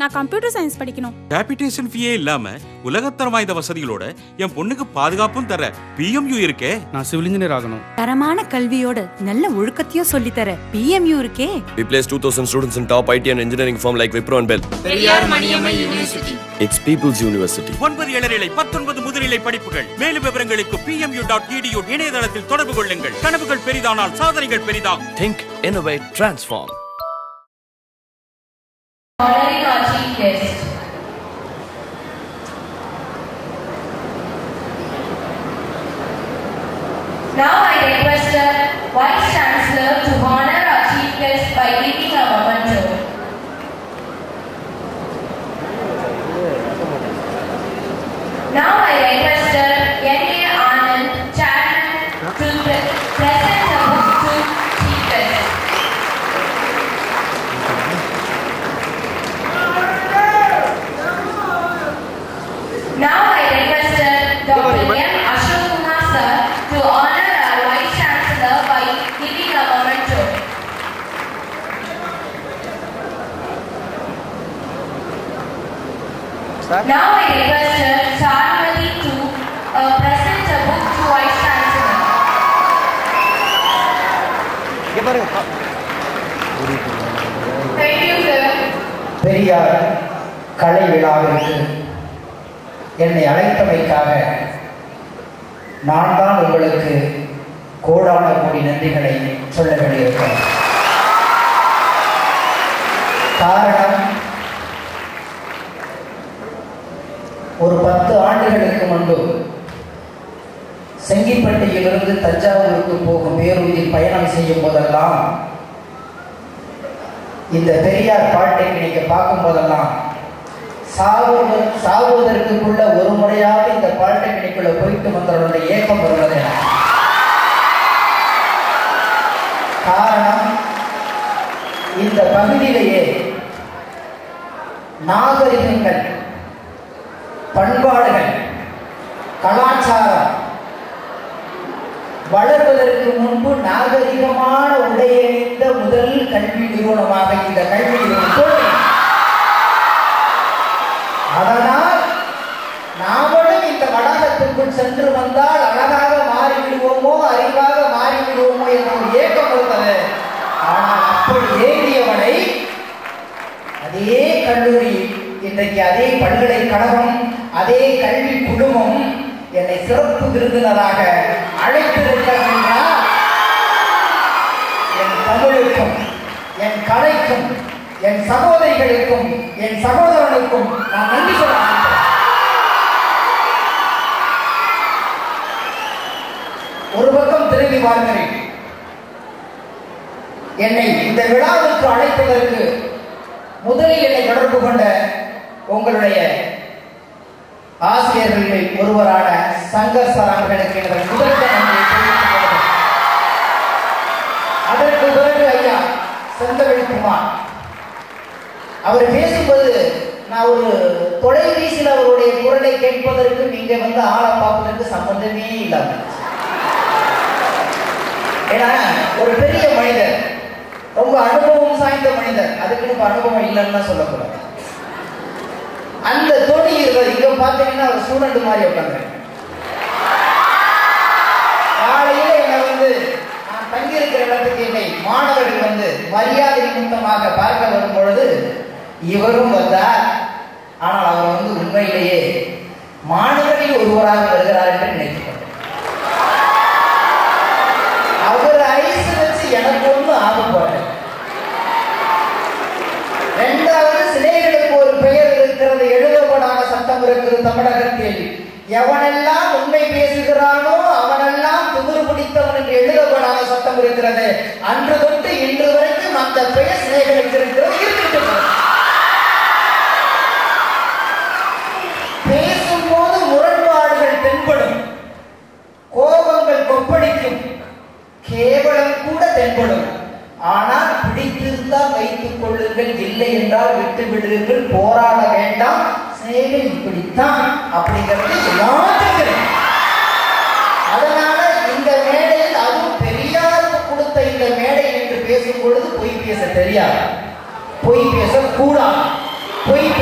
நான் computer science படிக்கணும் capitation ஃபீயே இல்லாம உலகத்தரம் வாய்ந்த வசதிகளோட என் பொண்ணுக்கு பாதுகாப்பும் தர பிஎம்யூ இருக்கே நான் சிவில் இன்ஜினியர் ஆகணும் தரமான கல்வியோட நல்ல ஒழுக்கத்தையும் சொல்லித்தர பிஎம்யூ இருக்கே We place 2,000 students in top IT and engineering firm like Wipro and Bell. It's People's University. ஒன்பது இளநிலை பத்தொன்பது முதுநிலை படிப்புகள் மேலும் விவரங்களுக்கு பிஎம்யூ டாட் இடியூ இணையதளத்தில் தொடர்பு கொள்ளுங்கள் கனவுகள் பெரிதானால் சாதனைகள் பெரிதாகும் Think, innovate, transform. honoring our chief guest. Now I request the Vice Chancellor to honor our chief guest by giving a memento. Now I request the N.A. Anand, Chairman, to pre- present the book to chief guest. Now I request Dr. M. Ashok Kumar sir to honor our Vice Chancellor by giving a memento. Now I request Charmati to uh, present a book to Vice Chancellor. Thank you, sir. Periyar கலை விழாவிற்கு என்னை அழைத்தமைக்காக நான் தான் உங்களுக்கு கோடான கோடி நன்றிகளை சொல்ல வேண்டியிருக்கிறேன் காரணம் ஒரு பத்து ஆண்டுகளுக்கு முன்பு செங்கிப்பட்டியிலிருந்து தஞ்சாவூருக்கு போகும் பேருந்தில் பயணம் செய்யும் போதெல்லாம் இந்த பெரியார் பாலிடெக்னிக்கை பார்க்கும் போதெல்லாம் சாவது சாவுவதற்குள்ள ஒரு முறையாவது இந்த பாலிடெக்னிக்குள்ள போயிட்டு வந்தவருடைய ஏக்கம் வருவது எனக்கு. காரணம் இந்த பகுதியிலேயே நாகரிகங்கள் பண்பாடுகள் கலாச்சாரம் வளர்வதற்கு முன்பு நாகரிகமான உடையணிந்த முதல் கல்வி நிறுவனமாக இந்த கல்வி நிறுவனம் தோன்றியது. அதனால் நாமளும் இந்த வளாகத்திற்குள் சென்று வந்தால் அழகாக மாறிவிடுவோமோ அறிவாக மாறிவிடுவோமோ என்ற ஒரு ஏக்கம் இருந்தது ஆனால் அப்படி ஏங்கியவனை அதே கல்லூரி இன்றைக்கு அதே பல்கலைக்கழகம் அதே கல்வி குழுமம் என்னை சிறப்பு விருந்தினராக அழைத்திருக்கிறது என்றால் என் தமிழுக்கும் என் கலைக்கும் என் சகோதரிகளுக்கும் என் சகோதரனுக்கும் நான் நன்றி சொல்ல ஆசைப்படுறேன். ஒரு பக்கம் திரும்பி பார்க்கிறேன் என்னை இந்த விழாவுக்கு அழைப்பதற்கு முதலில் என்னை தொடர்பு கொண்ட உங்களுடைய ஆசிரியர்களில் ஒருவரான சங்கர் சார் அவர்களுக்கு எனது முதல் நன்றியை தெரிவித்துக் கொள்கிறேன். அதற்கு பிறகு ஐயா செந்தவிழ்குமார் அவர் பேசும்போது நான் ஒரு தொலைபேசியில் அவருடைய குரலை கேட்பதற்கு நீங்க வந்து ஆளை பார்ப்பதற்கு சம்பந்தமே இல்லாம ஏன்னா ஒரு பெரிய மனிதர் ரொம்ப அனுபவம் சாய்ந்த மனிதர் அதுக்கு இப்ப அனுபவம் இல்லைன்னு தான் சொல்லக்கூடாது அந்த தொனி இருக்கிறது இங்க பாத்தீங்கன்னா ஒரு ஸ்டூடெண்ட் மாதிரி உட்காந்து காலையில என்னை வந்து நான் தங்கியிருக்கிற இடத்துக்கு என்னை மாணவர்கள் வந்து மரியாதை நிமித்தமாக பார்க்க வரும் பொழுது இவரும் வந்தார் ஆனால் அவர் வந்து உண்மையிலேயே மாணவரில் ஒருவராக வருகிறார் என்று நினைத்துக் கொண்டேன் அவர் ஐஸ் வச்சு எனக்கு ஒன்றும் ஆக போறேன் இரண்டாவது சிலைகளுக்கு ஒரு பெயர் இருக்கிறது எழுதப்படாத சட்டம் இருக்கிறது தமிழகத்தில் எவனெல்லாம் உண்மை பேசுகிறானோ அவனெல்லாம் திமிரு பிடித்தவன் என்று எழுதப்படாத சட்டம் இருக்கிறது அன்று தொட்டு இன்று வரைக்கும் அந்த பெயர் சிலைகளுக்கு இருக்கிறது இருக்கிறது பேசும்போது முரண்பாடுகள் தென்படும் கோபங்கள் கொப்பளிக்கும் கேவலம் கூட தென்படும் ஆனால் பிடித்திருந்தால் வைத்துக் கொள்ளுங்கள் இல்லை என்றால் விட்டு விடுங்கள் போராட வேண்டாம் சிநேகம் இப்படித்தான் அப்படிங்கிறது எல்லாத்துக்கும் தெரியும். அதனால இந்த மேடையில் அதுவும் பெரியாருக்கு கொடுத்த இந்த மேடை என்று பேசும் பொழுது பொய் பேச தெரியாது பொய் பேச கூடாது பொய்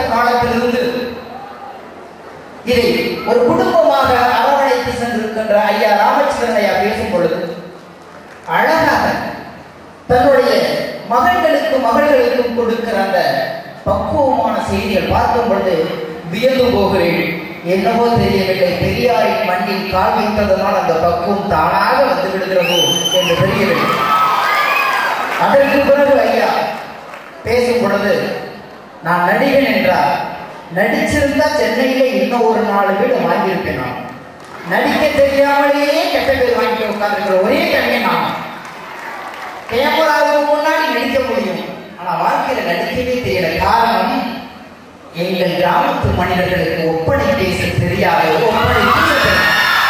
காலத்திலிருந்து இதை ஒரு குடும்பமாக அரவணைத்து சென்றிருக்கின்ற ஐயா ராமச்சந்திரன் ஐயா பேசும் பொழுது அழகாக தன்னுடைய மகன்களுக்கு மகள்களுக்கும் கொடுக்கிற அந்த பக்குவமான செய்திகள் பார்க்கும் பொழுது வியந்து போகிறேன் என்னவோ தெரியவில்லை பெரியாரின் மண்ணில் கால் வைத்ததனால் அந்த பக்குவம் தானாக வந்து விடுகிறதோ என்று தெரியவில்லை அதற்கு பிறகு ஐயா பேசும் பொழுது நான் நடிகன் என்றார் நடிச்சிருந்தா சென்னையில இன்னும் ஒரு நாலு வீடு வாங்கியிருப்பேன் நான் நடிக்க தெரியாமலேயே கெட்ட பேர் வாங்கி உட்கார்ந்துருக்கிற ஒரே கண்ணன் நான் கேமராவுக்கு முன்னாடி நடிக்க முடியும் ஆனா வாழ்க்கையில நடிக்கவே தெரியல காரணம் எங்கள் கிராமத்து மனிதர்களுக்கு ஒப்பனை பேச தெரியாது ஒப்பனை பேச தெரியாது.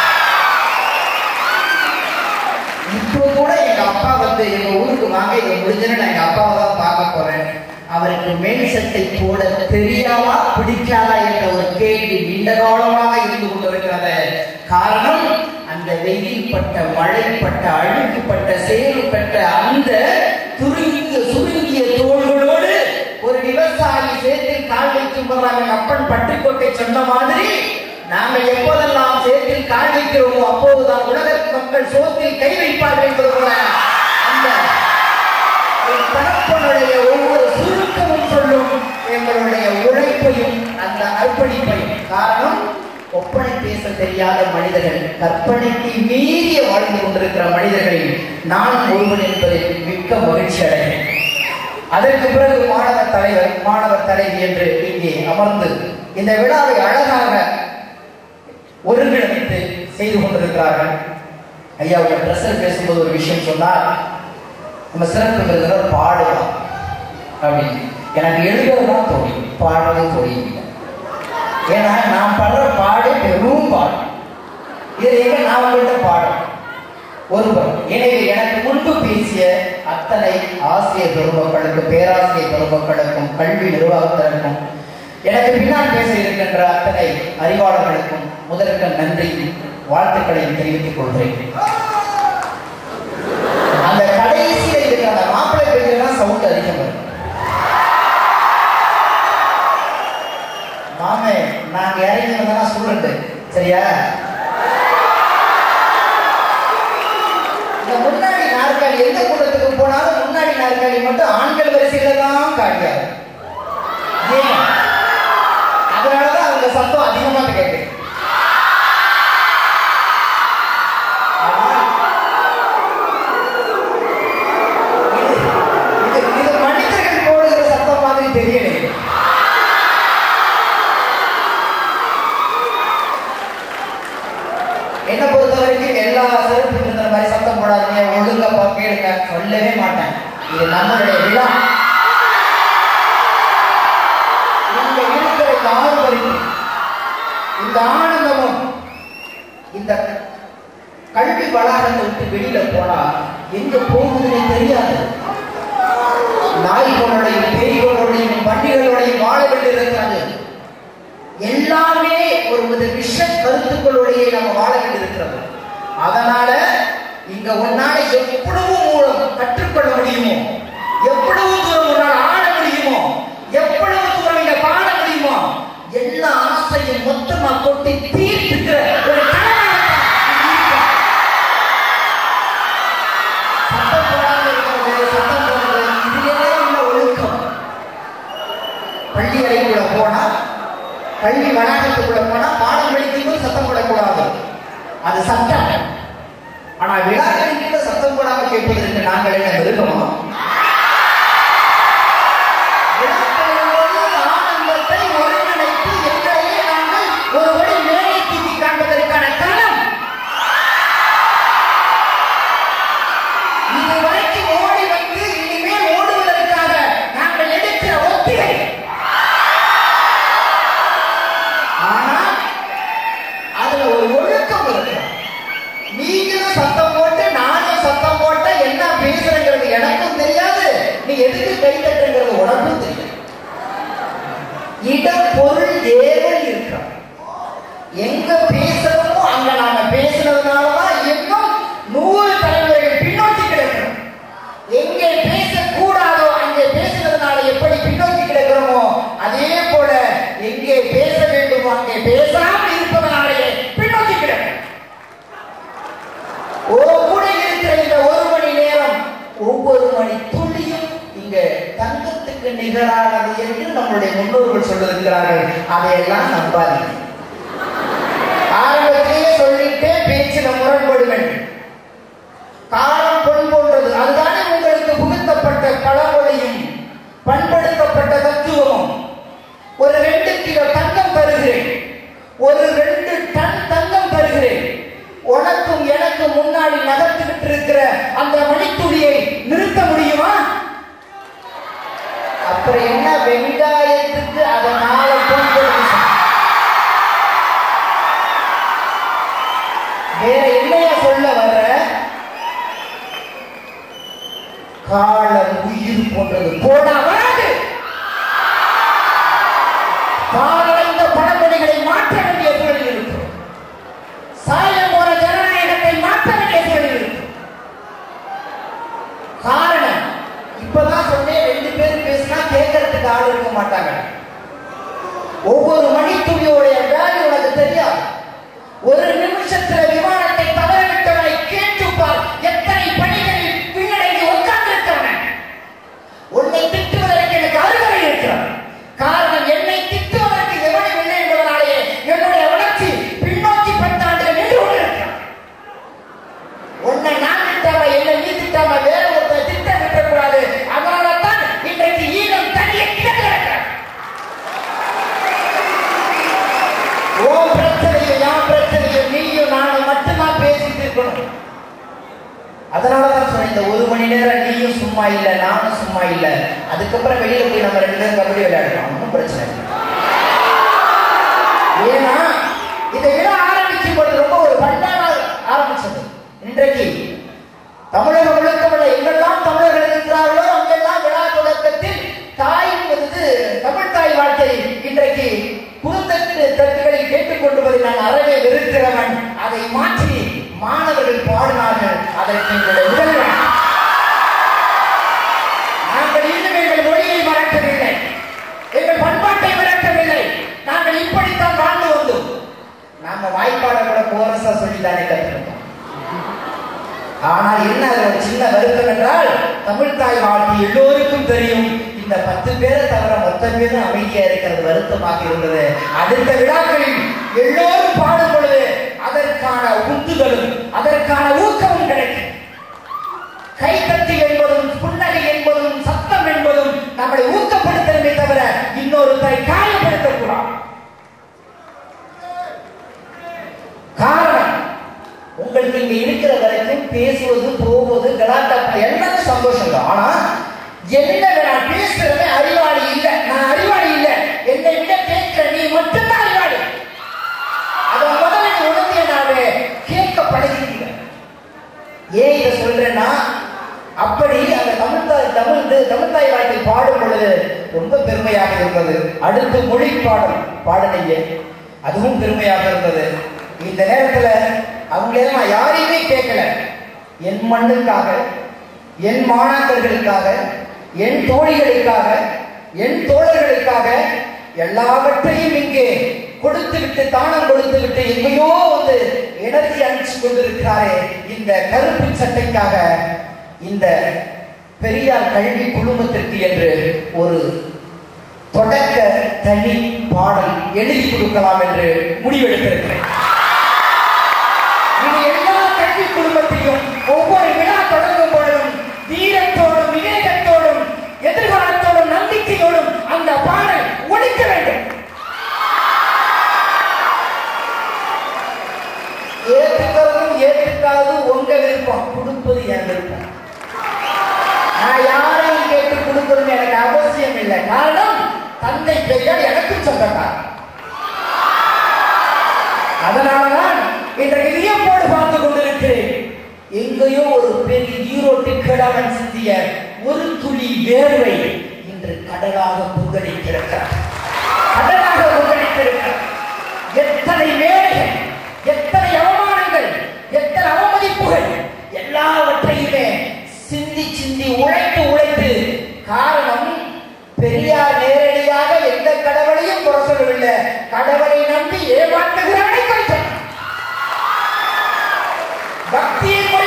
இப்போ கூட எங்க அப்பா வந்து எங்க ஊருக்கு வாங்க இதை முடிஞ்சுன்னு நான் எங்க அப்பாவை தான் பார்க்க போறேன் அவருக்கு மேல் சட்டை போட தெரியாதா பிடிக்காதா என்ற ஒரு கேள்வி நீண்ட காலமாக இருந்து கொண்டிருக்கிறது காரணம் அந்த வெயில் பட்ட மழைப்பட்ட அழுக்குப்பட்ட சேறுப்பட்ட அந்த துருங்கிய சுருங்கிய தோள்களோடு ஒரு விவசாயி சேற்றில் கால் வைக்கும் போது அப்பன் பட்டுக்கோட்டை சொன்ன மாதிரி நாம எப்போதெல்லாம் சேற்றில் கால் வைக்கிறோமோ அப்போதுதான் உலக மக்கள் சோத்தில் கை வைப்பார்கள் என்பது போல அந்த என் தகப்பனுடைய ஒவ்வொரு சுருக்கமும் சொல்லும் எங்களுடைய உழைப்பையும் அந்த அர்ப்பணிப்பையும் காரணம் ஒப்பனை பேச தெரியாத மனிதர்கள் கற்பனைக்கு மீறிய வாழ்ந்து கொண்டிருக்கிற மனிதர்களில் நான் ஒருவன் என்பதில் மிக்க மகிழ்ச்சி அடைகிறேன் அதற்கு பிறகு மாணவர் தலைவர் மாணவர் தலைவி என்று இங்கே அமர்ந்து இந்த விழாவை அழகாக ஒருங்கிணைத்து செய்து கொண்டிருக்கிறார்கள் ஐயா உங்க ட்ரெஸ்ஸில் பேசும்போது ஒரு விஷயம் சொன்னார் நம்ம சிறப்பு விருந்தினர் பாடலாம் அப்படின்னு எனக்கு எழுதுறதுதான் தோணும் பாடுறது தோணும் ஏன்னா நான் பாடுற பாடு பெரும் பாடு இது எங்க நான் உங்கள்கிட்ட பாடுறேன் ஒருவர் எனவே எனக்கு முன்பு பேசிய அத்தனை ஆசிரியர் பெருமக்களுக்கும் பேராசிரியர் பெருமக்களுக்கும் கல்வி நிர்வாகத்தினருக்கும் எனக்கு பின்னால் பேச இருக்கின்ற அத்தனை அறிவாளர்களுக்கும் முதற்க நன்றி வாழ்த்துக்களையும் தெரிவித்துக் கொள்கிறேன் அந்த கடைசியில இருக்கிற அந்த மாப்பிள்ளை பெண்கள் சவுண்ட் அதிகம் வரும் மாமே நாங்க இறங்கி வந்தா ஸ்டூடெண்ட் சரியா இந்த முன்னாடி நாற்காலி எந்த கூட்டத்துக்கு போனாலும் முன்னாடி நாற்காலி மட்டும் ஆண்கள் வரிசையில தான் காட்டியாரு ஏன் அதனாலதான் அவங்க சத்தம் அதிகமாக கேட்குது ஆனால் இது இது இது மனிதர்கள் போடுகிற சத்தம் மாதிரி தெரியலை என்ன பொறுத்த வரைக்கும் எல்லா சிறப்பு விருந்தின மாதிரி சத்தம் போடாதீங்க ஒழுங்கப்பா கேளுங்க சொல்லவே மாட்டேன் இது நம்மளுடைய விழா இங்க இருக்கிற இந்த ஆர்வரிப்பு இந்த ஆனந்தமும் இந்த கல்வி வளாகத்தை விட்டு வெளியில போனா எங்க போகுதுன்னு தெரியாது நாய்களோடையும் பேய்களோடையும் பண்டிகளோடையும் வாழ வேண்டியிருக்கிறது எல்லாமே ஒரு வித விஷ கருத்துக்களோடையே நம்ம வாழ வேண்டியிருக்கிறது அதனால இங்க உன்னால எவ்வளவு மூலம் கற்றுக்கொள்ள முடியுமோ எவ்வளவு தூரம் உன்னால் ஆட முடியுமோ எவ்வளவு தூரம் இங்க பாட முடியுமோ எல்லா ஆசையும் மொத்தமா கொட்டி தீர்த்துக்கிற ஒரு சத்தம் போடாம இருக்கிறது சத்தம் போடுறது இதுலயே உள்ள ஒழுக்கம் பள்ளி அறைக்குள்ள போனா கல்வி வளாகத்துக்குள்ள போனா பாடம் படிக்கும்போது சத்தம் போடக்கூடாது அது சட்டம் ஆனா விழாக்களின் கூட சத்தம் போடாம கேட்பதற்கு நாங்கள் என்ன மிருகமா விழாக்களோடு ஆனந்தத்தை ஒருங்கிணைத்து எங்களையே நாங்கள் ஒருபடி மேலே தூக்கி காண்பதற்கான தளம் இதுவரைக்கும் ஓடி வந்து இனிமேல் ஓடுவதற்காக நாங்கள் எடுக்கிற ஒத்திகை ஆனா அதுல ஒரு ஒழுக்கம் இருக்கு நீங்களும் சத்தம் போட்டு நானும் சத்தம் போட்ட என்ன பேசுறங்கிறது எனக்கும் தெரியாது நீ எதுக்கு கை தட்டுங்கிறது உனக்கும் தெரியாது இடம் பொருள் ஏவல் இருக்கிறோம் எங்க பேசுறோமோ அங்க நாம பேசுனதுனாலதான் இன்னும் நூறு தலைமுறைகள் பின்னோக்கி கிடக்கிறோம் எங்கே பேசக்கூடாதோ அங்கே பேசுனதுனால எப்படி பின்னோக்கி கிடக்கிறோமோ அதே போல ஒரு கூட இருக்கிற இந்த ஒரு மணி நேரம் ஒவ்வொரு மணி துளியும் இங்க தங்கத்துக்கு நிகரானது என்று நம்முடைய முன்னோர்கள் சொல்லியிருக்கிறார்கள் அதையெல்லாம் நம்பாதீங்க ஆரம்பத்திலேயே சொல்லிட்டே பேச்சில முரண்படுங்கள் காலம் பொன் போன்றது அதுதானே உங்களுக்கு புகுத்தப்பட்ட பழமொழியும் பண்படுத்தப்பட்ட தத்துவமும் ஒரு ரெண்டு கிலோ தங்கம் தருகிறேன் ஒரு ரெண்டு டன் தங்கம் தருகிறேன் உனக்கும் எனக்கும் முன்னாடி நகர்த்துக்கிட்டு இருக்கிற அந்த மணித்துளியை நிறுத்த முடியுமா அப்புறம் என்ன வெங்காயத்துக்கு அதனால பொன்படுத்தி வேற என்னைய சொல்ல வர காலம் உயிர் போன்றது போனா வராது காலடைந்த பழமொழிகளை மாற்ற வேண்டிய சூழலில் இருக்கிறோம் சாயம் போன ஜனநாயகத்தை மாற்ற வேண்டிய சூழலில் இருக்கிறோம் காரணம் இப்பதான் சொன்னேன் ரெண்டு பேரும் பேசினா கேட்கறதுக்கு ஆள் இருக்க மாட்டாங்க ஒவ்வொரு மணித்துளியோடைய வேல்யூ உனக்கு தெரியாது ஒரு நிமிஷத்துல விமானத்தை தவறவிட்டவனை கேட்டுப்பார் எத்தனை பணிகளில் பின்னடைந்து உட்கார்ந்திருக்கிறவன் உன்னை திட்டுவதற்கு எனக்கு அருகதை இருக்கிறது காரணம் என்னை திட்டுவதற்கு எவனும் இல்லை என்பதனாலே என்னுடைய வளர்ச்சி பின்னோக்கி பத்தாண்டுகள் நின்று கொண்டிருக்கிறது உன்னை நான் திட்டாம என்னை நீ திட்டாம வேற ஒருத்தர் திட்ட விட்டக்கூடாது அதனால தான் இன்றைக்கு ஈழம் தனியே கிடக்கிறது ஓ பிரச்சனையும் யான் பிரச்சனையும் நீயும் நானும் மட்டும்தான் பேசிட்டு இருக்கணும் அதனாலதான் சொன்னேன் இந்த ஒரு மணி நேரம் நீயும் சும்மா இல்ல நானும் சும்மா இல்ல அதுக்கப்புறம் வெளியில போய் நம்ம ரெண்டு பேரும் கபடி விளையாடலாம் ஒன்றும் பிரச்சனை இல்லை ஏன்னா இதை விட ஆரம்பிக்கும் பொழுது ரொம்ப ஒரு பண்டான ஆரம்பிச்சது இன்றைக்கு தமிழகம் முழுக்கமுள்ள எங்கெல்லாம் தமிழர்கள் இருக்கிறார்களோ அங்கெல்லாம் விழா தொடக்கத்தில் தாய் என்பது தமிழ் தாய் வாழ்க்கை இன்றைக்கு குறுந்தட்டு தட்டுகளில் கேட்டுக்கொண்டுவதை நான் அறவே வெறுக்கிறவன் அதை மாற்றி மாணவர்கள் பாடினார்கள் அதற்கு எங்களுடைய முதல்வன் நாங்கள் இன்னும் எங்கள் மொழியை மறக்கவில்லை எங்கள் பண்பாட்டை மறக்கவில்லை நாங்கள் இப்படித்தான் வாழ்ந்து வந்தோம் நாம வாய்ப்பாட கூட கோரஸா சொல்லி தானே கற்றுக்கிட்டோம் ஆனால் என்ன அது ஒரு சின்ன வருத்தம் என்றால் தமிழ் தாய் வாழ்க்கை எல்லோருக்கும் தெரியும் இந்த பத்து பேரை தவிர மொத்த பேரும் அமைதியா இருக்கிறது வருத்தமாக இருந்தது அடுத்த விழாக்களில் எல்லோரும் பாடும் பொழுது அதற்கான உந்துதலும் அதற்கான ஊக்கமும் கிடைக்கும் கைத்தட்டி என்பதும் புன்னகை என்பதும் சத்தம் என்பதும் நம்மளை ஊக்கப்படுத்தணுமே தவிர இன்னொருத்தரை காயப்படுத்தக்கூடாது காரணம் உங்களுக்கு இங்க இருக்கிற வரைக்கும் பேசுவது போவது கலாட்டா எல்லாமே சந்தோஷம் தான் ஆனா என்ன நான் பேசுறவே அறிவாளி இல்ல நான் அறிவாளி இல்ல என்னை விட கேட்கிற நீ மட்டும்தான் அறிவாளி அதை முதல்ல நீ உணர்த்தியனாவே கேட்க பழகிறீங்க ஏன் இதை சொல்றேன்னா அப்படி அந்த தமிழ் தாய் தமிழ் இது தமிழ் தாய் வாழ்க்கை பாடும் பொழுது ரொம்ப பெருமையாக இருந்தது அடுத்து மொழி பாடல் பாடலையே அதுவும் பெருமையாக இருந்தது இந்த நேரத்துல அவங்களெல்லாம் நான் யாரையுமே கேட்கல என் மண்ணுக்காக என் மாணாக்கர்களுக்காக என் தோழிகளுக்காக என் தோழர்களுக்காக எல்லாவற்றையும் இங்கே கொடுத்து விட்டு தானம் கொடுத்து விட்டு எங்கேயோ வந்து எனர்ஜி அனுப்பிச்சு கொண்டிருக்கிறாரே இந்த கருப்பு சட்டைக்காக இந்த பெரியார் கல்வி குழுமத்திற்கு என்று ஒரு தொடக்க தனி பாடல் எழுதி கொடுக்கலாம் என்று முடிவெடுத்திருக்கிறேன் இது எல்லா கல்வி குடும்பத்தையும் ஒவ்வொரு விழா தொடங்கும் பொழுதும் வீரத்தோடும் விவேகத்தோடும் எதிர்காலத்தோடும் நம்பிக்கையோடும் அந்த பாடல் ஒழிக்க வேண்டும் ஏற்றுக்கிறதும் ஏற்றுக்காததும் உங்க விருப்பம் கொடுப்பது என் விருப்பம் நான் யாரையும் கேட்டு கொடுக்கணும்னு எனக்கு அவசியம் இல்லை காரணம் தந்தை பெரியார் எனக்கும் சொந்தக்காரர் அதனாலதான் இன்றைக்கு வியப்போடு பார்த்து கொண்டிருக்கிறேன் எங்கேயோ ஒரு பெரிய ஈரோட்டு கிழவன் சிந்திய ஒரு துளி வேர்வை இன்று கடலாக புகழித்திருக்கிறார் கடலாக புகழித்திருக்கிறார் எத்தனை வேலைகள் எத்தனை அவமானங்கள் எத்தனை அவமதிப்புகள் எல்லாவற்றையுமே சிந்தி சிந்தி உழைத்து உழைத்து காரணம் பெரியார் நேரடியாக எந்த கடவுளையும் குறை சொல்லவில்லை கடவுளை நம்பி ஏமாற்றுகிறவனை குறை சொன்னார். பக்தியின்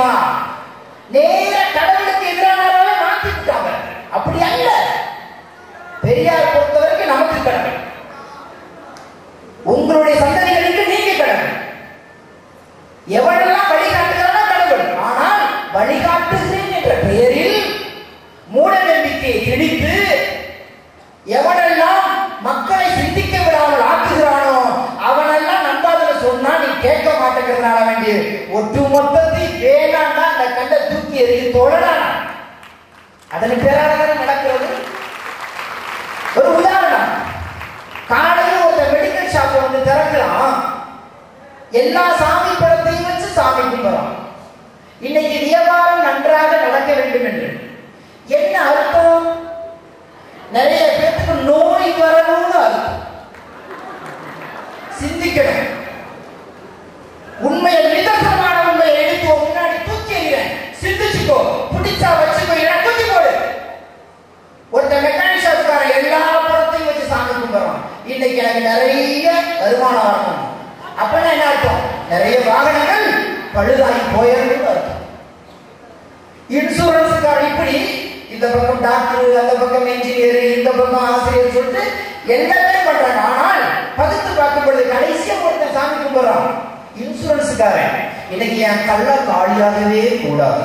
தெரியுமா நேர கடவுளுக்கு எதிரானவரை மாத்தி விட்டாங்க அப்படி அல்ல பெரியார் பொறுத்த வரைக்கும் நமக்கு கடவுள் உங்களுடைய சந்ததிகளுக்கு நீங்க கடவுள் எவனெல்லாம் வழிகாட்டுகிறானோ கடவுள் ஆனால் வழிகாட்டுகிறேன் என்ற பெயரில் மூட நம்பிக்கையை திணித்து எவனெல்லாம் மக்களை சிந்திக்க விடாமல் ஆக்குகிறானோ அவனெல்லாம் நம்பாதன்னு சொன்னா நீ கேட்க மாட்டேங்கிறதுனால வேண்டிய ஒட்டு மொத்தத்தை வேணாண்டா அந்த கண்ட தூக்கி எறிய தோழனான அதன் பேராக நடக்கிறது ஒரு உதாரணம் காலையில் ஒரு மெடிக்கல் ஷாப் வந்து திறக்கலாம் எல்லா சாமி படத்தையும் வச்சு சாமி கும்பிடுறான் இன்னைக்கு வியாபாரம் நன்றாக நடக்க வேண்டும் என்று என்ன அர்த்தம் நிறைய பேருக்கு நோய் வரணும்னு அர்த்தம் சிந்திக்கணும் உண்மையை நிதர்சனமான உண்மையை எடுத்து உன் முன்னாடி தூக்கி எறிகிறேன் சிந்திச்சுக்கோ பிடிச்சா வச்சுக்கோ இல்லைன்னா தூக்கி போடு ஒருத்தன் மெக்கானிக் ஷாப்காரன் எல்லா படத்தையும் வச்சு சாமி கும்பிடுறான் இன்னைக்கு எனக்கு நிறைய வருமானம் வரணும் அப்படின்னா என்ன அர்த்தம் நிறைய வாகனங்கள் பழுதாகி போயிருந்து அர்த்தம் இன்சூரன்ஸுக்காரன் இப்படி இந்த பக்கம் டாக்டர் அந்த பக்கம் இன்ஜினியர் இந்த பக்கம் ஆசிரியர் சொல்லிட்டு எல்லாமே பண்றாங்க ஆனால் பகுத்து பார்க்கும் பொழுது கடைசியா ஒருத்தன் சாமி கும்பிடுறான் இன்சூரன்ஸுக்காரன் இன்னைக்கு என் கள்ள காலியாகவே கூடாது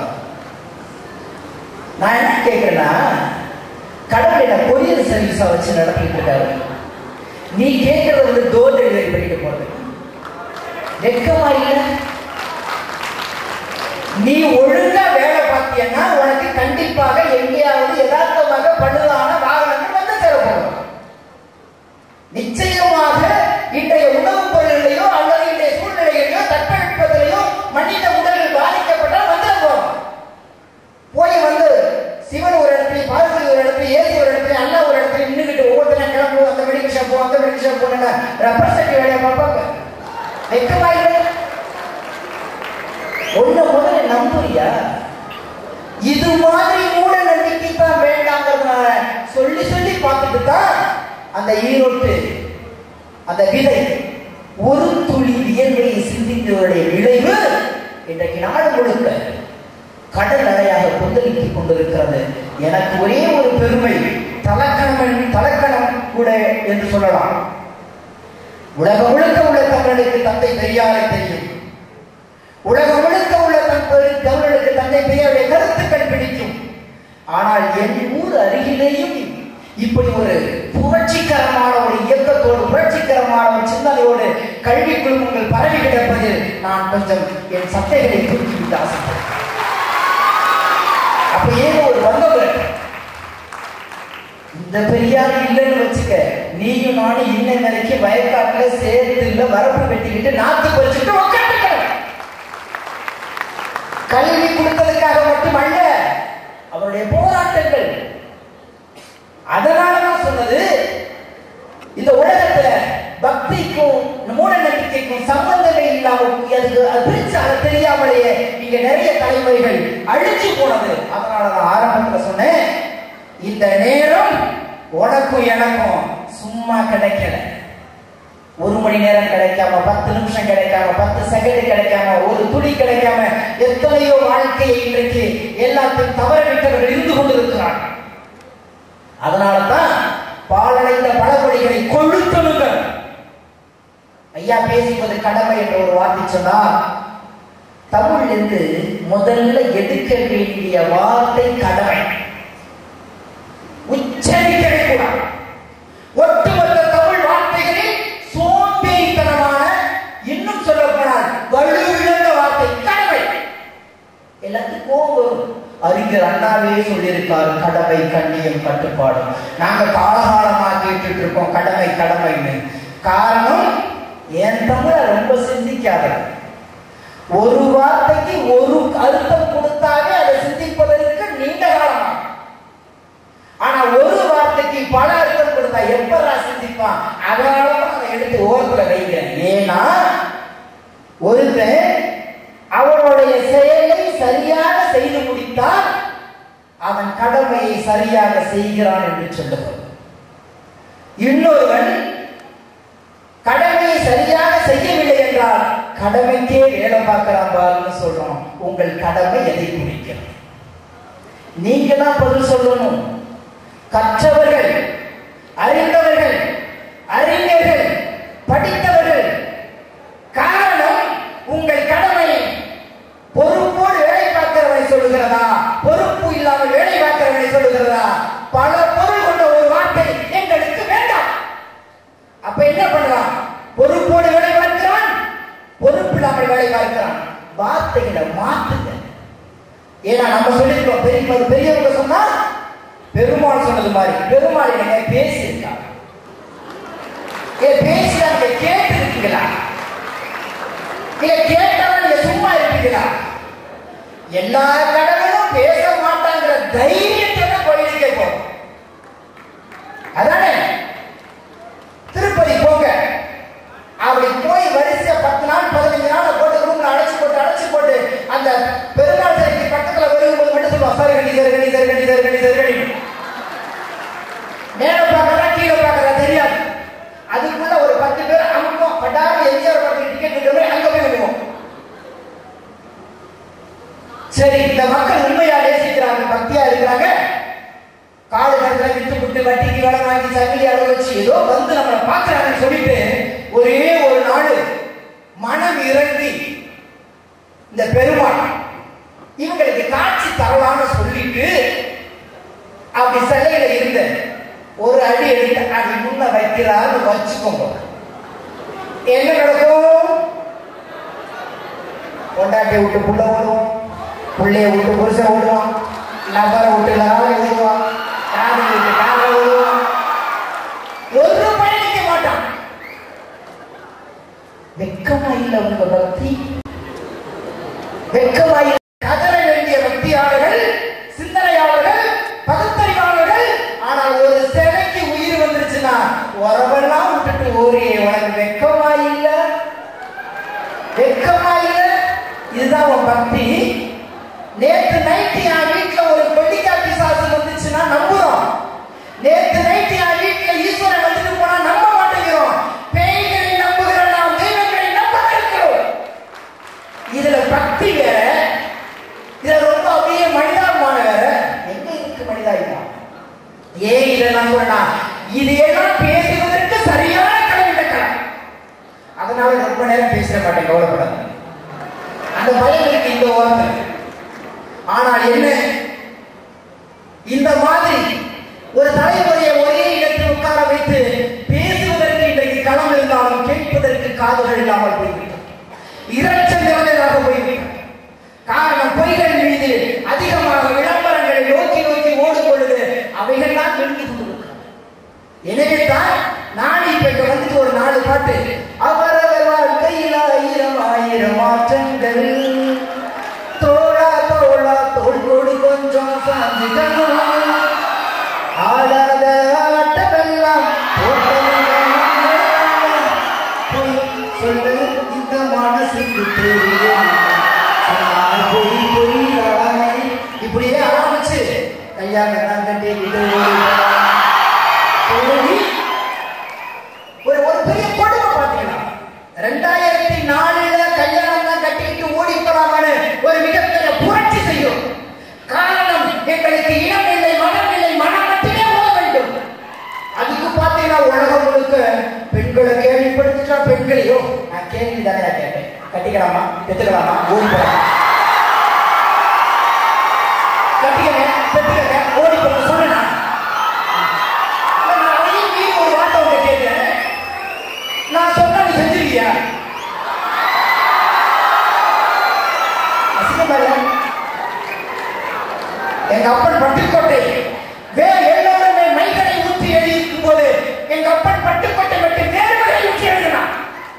நான் என்ன கேட்கிறேன்னா கடவுள் என்ன கொரியர் சர்வீஸா வச்சு நடத்திட்டு இருக்காரு நீ கேட்கறது வந்து டோர் டெலிவரி பண்ணிட்டு போறது வெக்கமா இல்ல நீ ஒழுங்கா வேலை பார்த்தியன்னா உனக்கு கண்டிப்பாக எங்கேயாவது யதார்த்தமாக பழுதான வாகனங்கள் வந்து சேரப்படும் நிச்சயமாக இன்றைய உணவுப் பொருளிலேயோ அல்லது இன்றைய சூழ்நிலைகளிலோ தட்பவெப்பத்திலேயோ மனித உடல்கள் பாதிக்கப்பட்டால் வந்து போகும் போய் வந்து சிவன் ஒரு இடத்துல பார்வதி ஒரு இடத்துல ஏசு ஒரு இடத்துல அல்லா ஒரு இடத்துல நின்றுக்கிட்டு ஒவ்வொருத்தரும் கிளம்பு அந்த மெடிக்கல் ஷாப் போ அந்த மெடிக்கல் ஷாப் போன ரெப்ரசன்டேட்டிவ் வேலையை பார்ப்பாங்க வெக்கமா இல்லை ஒண்ணு முதல்ல நம்புறியா இது மாதிரி மூட நம்பிக்கை தான் வேண்டாங்கிறதுனால சொல்லி சொல்லி பார்த்துட்டு தான் அந்த ஈரோட்டு அந்த விதை ஒரு துளி வியர்வையை சிந்தித்தவருடைய விளைவு இன்றைக்கு நாடு முழுக்க கடல் அலையாக கொந்தளித்துக் கொண்டிருக்கிறது எனக்கு ஒரே ஒரு பெருமை தலக்கணம் தலக்கணம் கூட என்று சொல்லலாம் உலகம் முழுக்க உள்ள தமிழனுக்கு தந்தை பெரியாரை தெரியும் உலகம் முழுக்க உள்ள தன் பெரு- தமிழனுக்கு தந்தை பெரியாருடைய கருத்துக்கள் பிடிக்கும் ஆனால் என் ஊர் அருகிலேயும் இப்படி ஒரு புரட்சிகரமான ஒரு இயக்கத்தோடு புரட்சிகரமான ஒரு சிந்தனையோடு கல்வி குழுமங்கள் பரவி கிடப்பதில் நான் கொஞ்சம் என் சட்டைகளை தூக்கிவிட்டு ஆசைப்படுறேன் அப்ப ஏன் ஒரு வந்தவர் இந்த பெரியார் இல்லைன்னு வச்சுக்க நீயும் நானும் இன்ன வரைக்கும் வயக்காட்டுல சேர்த்து இல்ல வரப்பு வெட்டிக்கிட்டு நாத்து பறிச்சுட்டு உட்காந்துக்கிறோம் கல்வி கொடுத்ததுக்காக மட்டுமல்ல அவருடைய போராட்டங்கள் அதனால தான் சொன்னது இந்த உலகத்துல பக்திக்கும் மூட நம்பிக்கைக்கும் சம்பந்தமே இல்லாம அதுக்கு அது பிரிச்சு அதை தெரியாமலேயே இங்க நிறைய தலைமுறைகள் அழிச்சு போனது அதனால நான் ஆரம்பத்துல சொன்னேன் இந்த நேரம் உனக்கும் எனக்கும் சும்மா கிடைக்கல ஒரு மணி நேரம் கிடைக்காம பத்து நிமிஷம் கிடைக்காம பத்து செகண்ட் கிடைக்காம ஒரு துளி கிடைக்காம எத்தனையோ வாழ்க்கையை இன்றைக்கு எல்லாத்தையும் தவற விட்டவர்கள் இருந்து கொண்டிருக்கிறார்கள் அதனால தான் பாலடைந்த பழமொழிகளை கொழுத்தணுங்கள் ஐயா பேசுவது கடமை என்ற ஒரு வார்த்தை சொன்னார் தமிழிலிருந்து முதல்ல எடுக்க வேண்டிய வார்த்தை கடமை உச்சரிக்கவே கூடாது ஒட்டுமொத்த தமிழ் வார்த்தைகளில் சோம்பேறித்தனமான இன்னும் சொல்ல போனால் வலுவிழந்த வார்த்தை கடமை எல்லாத்துக்கும் கோபம் வரும் அறிஞர் அண்ணாவே சொல்லியிருக்காரு கடமை கண்ணியம் கட்டுப்பாடு நாங்க காலகாலமா கேட்டுட்டு இருக்கோம் கடமை கடமைன்னு காரணம் என் தமிழ ரொம்ப சிந்திக்காத ஒரு வார்த்தைக்கு ஒரு அர்த்தம் கொடுத்தாலே அதை சிந்திப்பதற்கு நீண்ட காலமா ஆனா ஒரு வார்த்தைக்கு பல அர்த்தம் கொடுத்தா எப்படா சிந்திப்பான் அதனாலதான் அதை எடுத்து ஓரத்துல வைக்கிறேன் ஏன்னா ஒருத்தன் அவனுடைய செயலை சரியாக செய்து முடித்தால் அவன் கடமையை சரியாக செய்கிறான் என்று சொல்லுவது இன்னொருவன் கடமையை சரியாக செய்யவில்லை என்றால் கடமைக்கே வேலை பார்க்கிறான் பாருன்னு சொல்றோம் உங்கள் கடமை எதை குறிக்கிறது நீங்க தான் பதில் சொல்லணும் கற்றவர்கள் அறிந்தவர்கள் அறிஞர்கள் படித்தவர்கள் காரணம் உங்கள் கடமை பொறுப்போடு வேலை பார்க்கிறவனை சொல்லுகிறதா பொறுப்பு இல்லாமல் வேலை பார்க்கிறவனை சொல்லுகிறதா பல பொருள் கொண்ட ஒரு வார்த்தை எங்களுக்கு வேண்டாம் அப்ப என்ன பண்றான் பொறுப்போடு வேலை பார்க்கிறான் பொறுப்பு இல்லாமல் வேலை பார்க்கிறான் வார்த்தைகளை மாத்துங்க ஏன்னா நம்ம சொல்லிருக்கோம் பெரிய பெரியவங்க சொன்னா பெருமாள் சொன்னது மாதிரி பெருமாள் என்னங்க பேசியிருக்காங்க ஏ பேசினா நீங்க கேட்டு இருக்கீங்களா நீங்க கேட்டாலும் நீங்க சும்மா இருப்பீங்களா எல்லா கடவுளும் பேச மாட்டாங்கிற தைரியத்தை தான் கோயிலுக்கு கேட்போம் அதானே திருப்பதி போங்க அப்படி போய் வரிசையா பத்து நாள் பதினஞ்சு நாள் போட்டு ரூம்ல அடைச்சு போட்டு அடைச்சு போட்டு அந்த பெருமாள் சிலைக்கு பக்கத்துல வரும்போது மட்டும் சொல்லுவான் சருகடி சருகடி சருகடி சருகடி சருகடி மேல பார்க்கறா கீழே பார்க்கறா தெரியாது அதுக்குள்ள ஒரு பத்து பேர் அமுக்கும் பட்டாரம் எம்ஜிஆர் படத்துக்கு டிக்கெட் இருக்கிற மாதிரி அங்க போய் விடுவோம் சரி இந்த மக்கள் உண்மையா நேசிக்கிறாங்க பக்தியா இருக்கிறாங்க காடு கடத்துல விட்டு விட்டு வட்டிக்கு வேலை வாங்கி சங்கிலி அடை வச்சு ஏதோ வந்து நம்மளை பார்க்கறாங்கன்னு சொல்லிட்டு ஒரே ஒரு நாள் மனம் இறங்கி இந்த பெருமாள் இவங்களுக்கு காட்சி தரலாம்னு சொல்லிட்டு அப்படி சிலையில இருந்த ஒரு அடி எடுத்து அடி முன்ன வைக்கிறாரு வச்சுக்கோங்க என்ன நடக்கும் பொண்டாட்டியை விட்டு புள்ள ஓடுவோம் புள்ளைய விட்டு புருஷன் ஓடுவான் நபரை விட்டு லாரி ஓடுவான் காதை விட்டு காதை ஓடுவான் ஒரு பயணிக்க மாட்டான் வெக்கமா இல்ல உங்க பக்தி வெக்கமா இல்ல கதற வேண்டிய பக்தியாளர்கள் சிந்தனையாளர்கள் பகுத்தறிவாளர்கள் ஆனால் ஒரு சிலைக்கு உயிர் வந்துருச்சுன்னா உறவெல்லாம் விட்டுட்டு ஓரியே உனக்கு வெக்கமா இல்ல வெக்கமா இல்ல இதுதான் உன் பக்தி நேத்து நைட்டு என் வீட்டுல ஒரு கொல்லிக்காய் பிசாசு வந்துச்சுன்னா நம்புறோம் நேத்து நைட்டு என் வீட்டுல ஈஸ்வரன் வந்துட்டு போனா நம்ப மாட்டேங்கிறோம் பேய்களை நம்புகிற நாம் தெய்வங்களை நம்ப இருக்கிறோம் இதுல பக்தி வேற இதுல ரொம்ப அப்படியே மனிதாபிமான வேற எங்க இருக்கு மனிதாபிமானம் ஏன் இதை நான் சொன்னா இதையெல்லாம் பேசுவதற்கு சரியான கடவுள கடமை அதனால ரொம்ப நேரம் பேச மாட்டேன் கவலைப்படாத அந்த பயம் இருக்கு இந்த ஓரத்தில் ஆனால் என்ன இந்த மாதிரி ஒரு தலைமுறையை ஒரே இடத்தில் உட்கார வைத்து பேசுவதற்கு இன்றைக்கு களம் இருந்தாலும் கேட்பதற்கு காதுகள் இல்லாமல் போய்விட்டோம் இரைச்சல் நிறைந்ததாக போய்விட்டோம் காரணம் பொய்கள் மீது அதிகமாக விளம்பரங்களை நோக்கி நோக்கி ஓடும் பொழுது அவைகள் தான் வென்று கொண்டிருக்கிறது எனவே தான் நான் இப்ப இங்க வந்துட்டு ஒரு நாலு பாட்டு அவரவர் வாழ்க்கையில் ஆயிரம் ஆயிரம் மாற்றங்கள் தோழா தோழா தோள் கொடு கொஞ்சம் சாஞ்சிக்கணும் ஆடாத ஆட்டமெல்லாம் போட்டதெல்லாம் பொய் சொல்லு இந்த மனசுக்கு தெரியும் சொன்னால் பொய் பொய்யானை இப்படியே ஆரம்பிச்சு கையாக தான் கட்டிக்கிட்டு ஓடி ஒரு ஒரு பெரிய கொடுமை பாத்தீங்களா ரெண்டாயிரத்தி நாலுல கல்யாணம் தான் கட்டிக்கிட்டு ஓடி போறாங்கன்னு ஒரு மிகப்பெரிய புரட்சி செய்யும் காரணம் எங்களுக்கு இனம் இல்லை மனம் இல்லை மனம் மட்டுமே ஓட வேண்டும் அதுக்கு பாத்தீங்கன்னா உலகம் முழுக்க பெண்களை கேள்விப்படுத்திட்டா பெண்களையோ நான் கேள்வி தானே கேட்டேன் கட்டிக்கலாமா பெத்துக்கலாமா ஓடி போலாம் கட்டிக்கங்க பெத்துக்கங்க ஓடி போக சொன்னா நான் அதையும் மீறி ஒரு வார்த்தை உங்க கேட்கிறேன் நான் சொன்னா நீ செஞ்சிருக்கியா அசிங்கமா இல்ல? எங்க அப்பன் பட்டுக்கோட்டை வேறு எல்லோருமே மைகளை ஊற்றி எழுதியிருக்கும் போது எங்க அப்பன் பட்டுக்கோட்டை மட்டும் நேர்மறை ஊற்றி எழுதினான்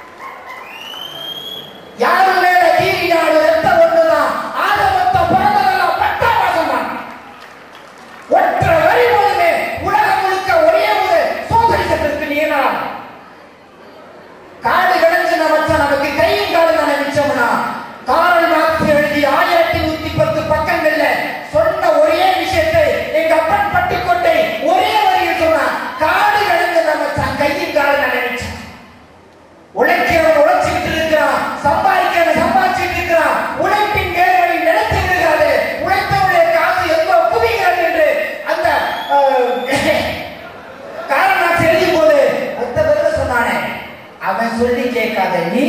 யாரு மேல கீழினாலும் ரத்த ஒண்ணுதான் ஆக மொத்தம் பிறந்ததெல்லாம் பத்தாம் மாசம் தான் ஒற்றை வரி போதுமே உலகம் முழுக்க ஒரே ஒரு சோதரிசத்திற்கு நீனாம் காடு கிடந்து நமச்சா நமக்கு கையும் காடு தானே மிச்சம்னா காரல் மார்க்ஸ் எழுதி ஆயிரத்தி நூத்தி பத்து பக்கங்கள்ல சொன்ன ஒரே விஷயத்தை எங்க சொல்லி கேட்காத நீ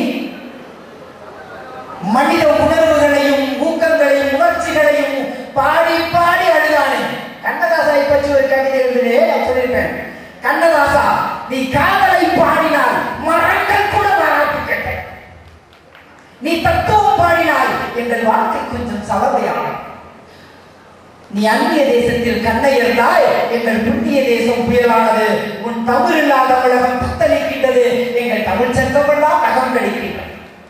மனித உணர்வுகளையும் ஊக்கங்களையும் உணர்ச்சிகளையும் பாடி பாடி அழுதானே கண்ணதாசாவை பற்றி ஒரு கவிதை இருந்தது நான் சொல்லியிருப்பேன் கண்ணதாசா நீ காதலை பாடினால் மரங்கள் கூட பாராட்டு கேட்டேன் நீ தத்துவம் பாடினால் எங்கள் வாழ்க்கை கொஞ்சம் சலவையாகும் நீ அந்நிய தேசத்தில் கண்ணை இருந்தாய் எங்கள் புண்ணிய தேசம் புயலானது உன் தமிழ் இல்லாத உலகம் தத்தளிக்கின்றது எங்கள் தமிழ் சங்கமெல்லாம் நகம் கழிக்கின்றது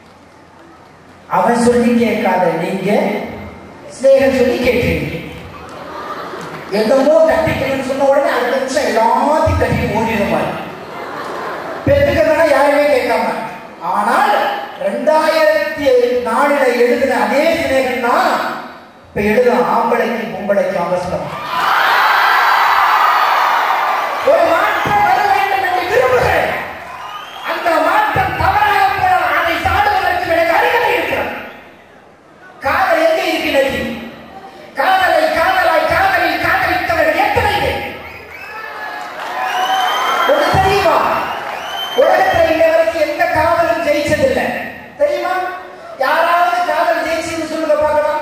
அவன் சொல்லி கேட்காத நீங்க ஸ்நேகன் சொல்லி கேட்டீங்க என்னமோ கட்டிக்கணும்னு சொன்ன உடனே அடுத்த நிமிஷம் எல்லாத்தையும் கட்டிட்டு ஓடிடுவார் பெற்றுக்கணும்னா யாருமே கேட்காம ஆனால் ரெண்டாயிரத்தி நாலுல எழுதின அதே சிநேகன் தான் இப்ப எழுதும் ஆம்பளைக்கு பொம்பளைக்கு அவசரம் ஒரு மாற்றம் வர வேண்டும் என்று விரும்புகிறேன் அந்த மாற்றம் தவறாக போனால் அதை சாடுவதற்கு எனக்கு அருகதை இருக்கிறது காதல் எங்கே இருக்கிறது காதலை காதலாய் காதலில் காதலித்தவர்கள் எத்தனை பேர் உனக்கு தெரியுமா உலகத்துல இன்ன வரைக்கும் எந்த காதலும் ஜெயிச்சதில்லை தெரியுமா யாராவது காதல் ஜெயிச்சுன்னு சொல்லுங்க பார்க்கலாம்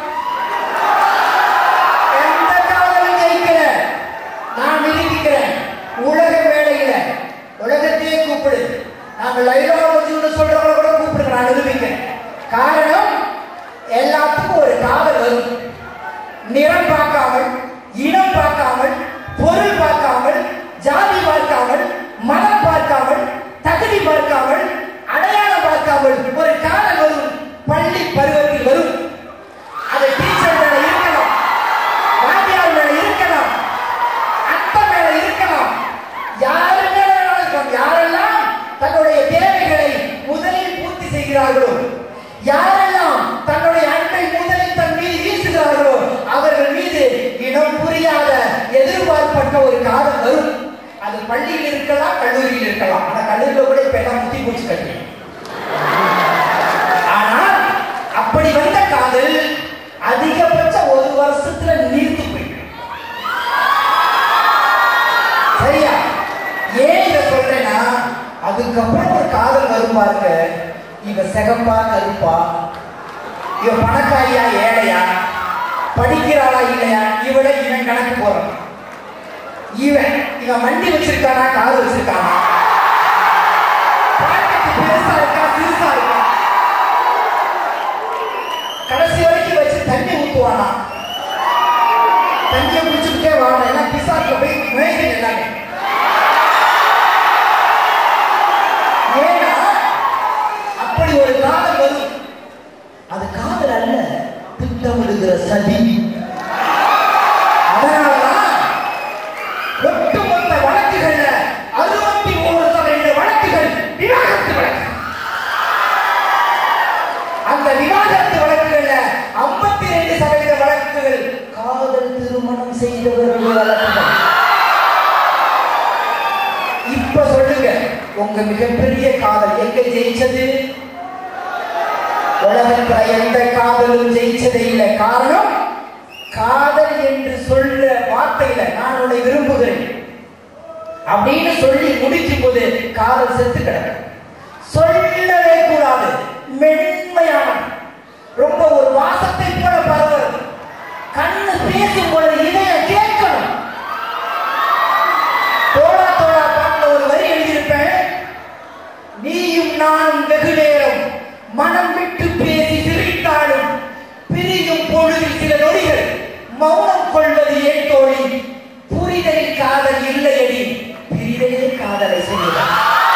எந்த காதலும் ஜெயிக்கல நான் நிரூபிக்கிறேன் உலக மேடையில உலகத்தையே கூப்பிடு நாங்க லைலா மஜ்னு சொல்றவங்கள கூட கூப்பிடுங்க நான் நிரூபிக்கிறேன் காரணம் எல்லாத்துக்கும் ஒரு காதல் வரும் நிறம் பார்க்காமல் இனம் பார்க்காமல் பொருள் பார்க்காமல் ஜாதி பார்க்காமல் மனம் பார்க்காமல் தகுதி பார்க்காமல் அடையாளம் பார்க்காமல் ஒரு காதல் வரும் பள்ளி பருவத்தில் வரும் அது டீச்சர் மேல இருக்கலாம் வாத்தியார் மேல இருக்கலாம் அத்தை மேல இருக்கலாம் யாரு மேல வேணாலும் இருக்கலாம் யாரெல்லாம் தன்னுடைய தேவைகளை முதலில் பூர்த்தி செய்கிறார்களோ யாரெல்லாம் தன்னுடைய அன்பை முதலில் தன் மீது வீசுகிறார்களோ அவர்கள் மீது இனம் புரியாத எதிர்பார்ப்பற்ற ஒரு காலம் வரும் அது பள்ளியில் இருக்கலாம் கல்லூரியில் இருக்கலாம் ஆனா கல்லூரியில கூட இப்ப எல்லாம் முத்தி பூச்சி கட்டி ஆனால் அப்படி வந்த காதல் அதிகபட்சம் ஒரு வருஷத்துல நீர்த்து போயிடும் சரியா ஏன் இத சொல்றேன்னா அதுக்கப்புறம் ஒரு காதல் வரும் பாருங்க இவ சிகப்பா கருப்பா இவ பணக்காரியா ஏழையா படிக்கிறாளா இல்லையா இவளை இவன் கணக்கு போறான் இவன் இவன் வண்டி வச்சிருக்கானா கார் வச்சிருக்கானா பாக்கெட்டு பெருசா இருக்கா சிறுசா இருக்கா கடைசி வரைக்கும் வச்சு தண்ணி ஊத்துவானா தண்ணியை குடிச்சுக்கிட்டே வாங்க ஏன்னா பிசாட்ல போய் நுழைஞ்சு நின்னாங்க ஏன்னா அப்படி ஒரு காதல் வரும் அது காதல் அல்ல திட்டமிடுகிற சதி அதனாலதான் ஒட்டுமொத்த வழக்குகள்ல அறுபத்தி மூணு சதவீத வழக்குகள் விவாகரத்து வழக்கு அந்த விவாகரத்து வழக்குகள்ல ஐம்பத்தி ரெண்டு சதவீத வழக்குகள் காதல் திருமணம் செய்தவர்கள் வழக்குகள் இப்ப சொல்லுங்க உங்க மிகப்பெரிய காதல் எங்க ஜெயிச்சது உலகத்துல எந்த காதலும் ஜெயிச்சதே இல்லை காரணம் காதல் என்று சொல்ற வார்த்தையில நான் உன்னை விரும்புகிறேன் அப்படின்னு சொல்லி முடிக்கும் போது காதல் செத்து கிடக்கும் சொல்லவே கூடாது மென்மையான ரொம்ப ஒரு வாசத்தை போல பரவுறது கண்ணு பேசும் பொழுது இதயம் கேட்கணும் தோழா தோழா பாட்டுல ஒரு வரி எழுதியிருப்பேன் நீயும் நானும் வெகு நேரம் மனம் விட்டு பேசி சிரித்தாலும் பிரியும் பொழுதில் சில நொடிகள் மௌனம் கொள்வது ஏன் தோழி புரிதலில் காதல் இல்லையடி பிரிதலே காதலை செய்கிறார்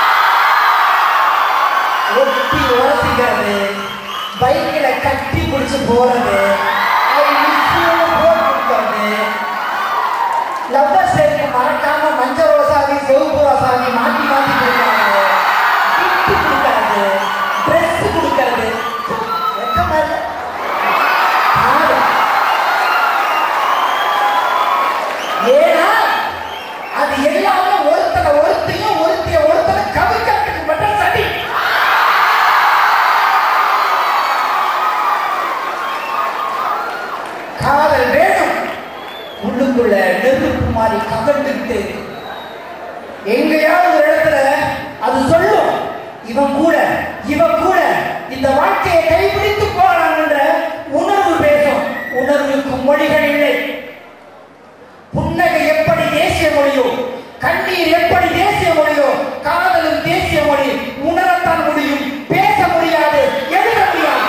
ஒட்டி உரசிக்கிறது பைக்கில கட்டி பிடிச்சு போறது ஐ மிஸ் யூ போட்டு கொடுக்கறது லவ்வர்ஸ் டேக்கு மறக்காம மஞ்சள் ரோசாவி சிவப்பு ரோசாவி மாத்தி மாத்தி கொடுக்கறது கிஃப்ட் கொடுக்கறது ட்ரெஸ் கொடுக்கறது வெக்கமா இல்ல? காதல். ஏன்னா அது எல்லாமே ஒருத்தனை ஒருத்தையும் ஒருத்திய ஒருத்தனை கவிக்கிறதுக்கு மட்டும் சதி காதல் வேணும் உள்ளுக்குள்ள நெருப்பு மாதிரி ககண்டுட்டு எங்கேயாவது ஒரு இடத்துல இவ கூட இந்த வாழ்க்கையை கைப்பிடித்து போகலாம் என்ற உணர்வு பேசும் உணர்வுக்கு மொழிகள் இல்லை புன்னகை எப்படி தேசிய மொழியோ கண்ணீர் எப்படி தேசிய மொழியோ காதலும் தேசிய மொழி உணரத்தான் முடியும் பேச முடியாது எழுத முடியாது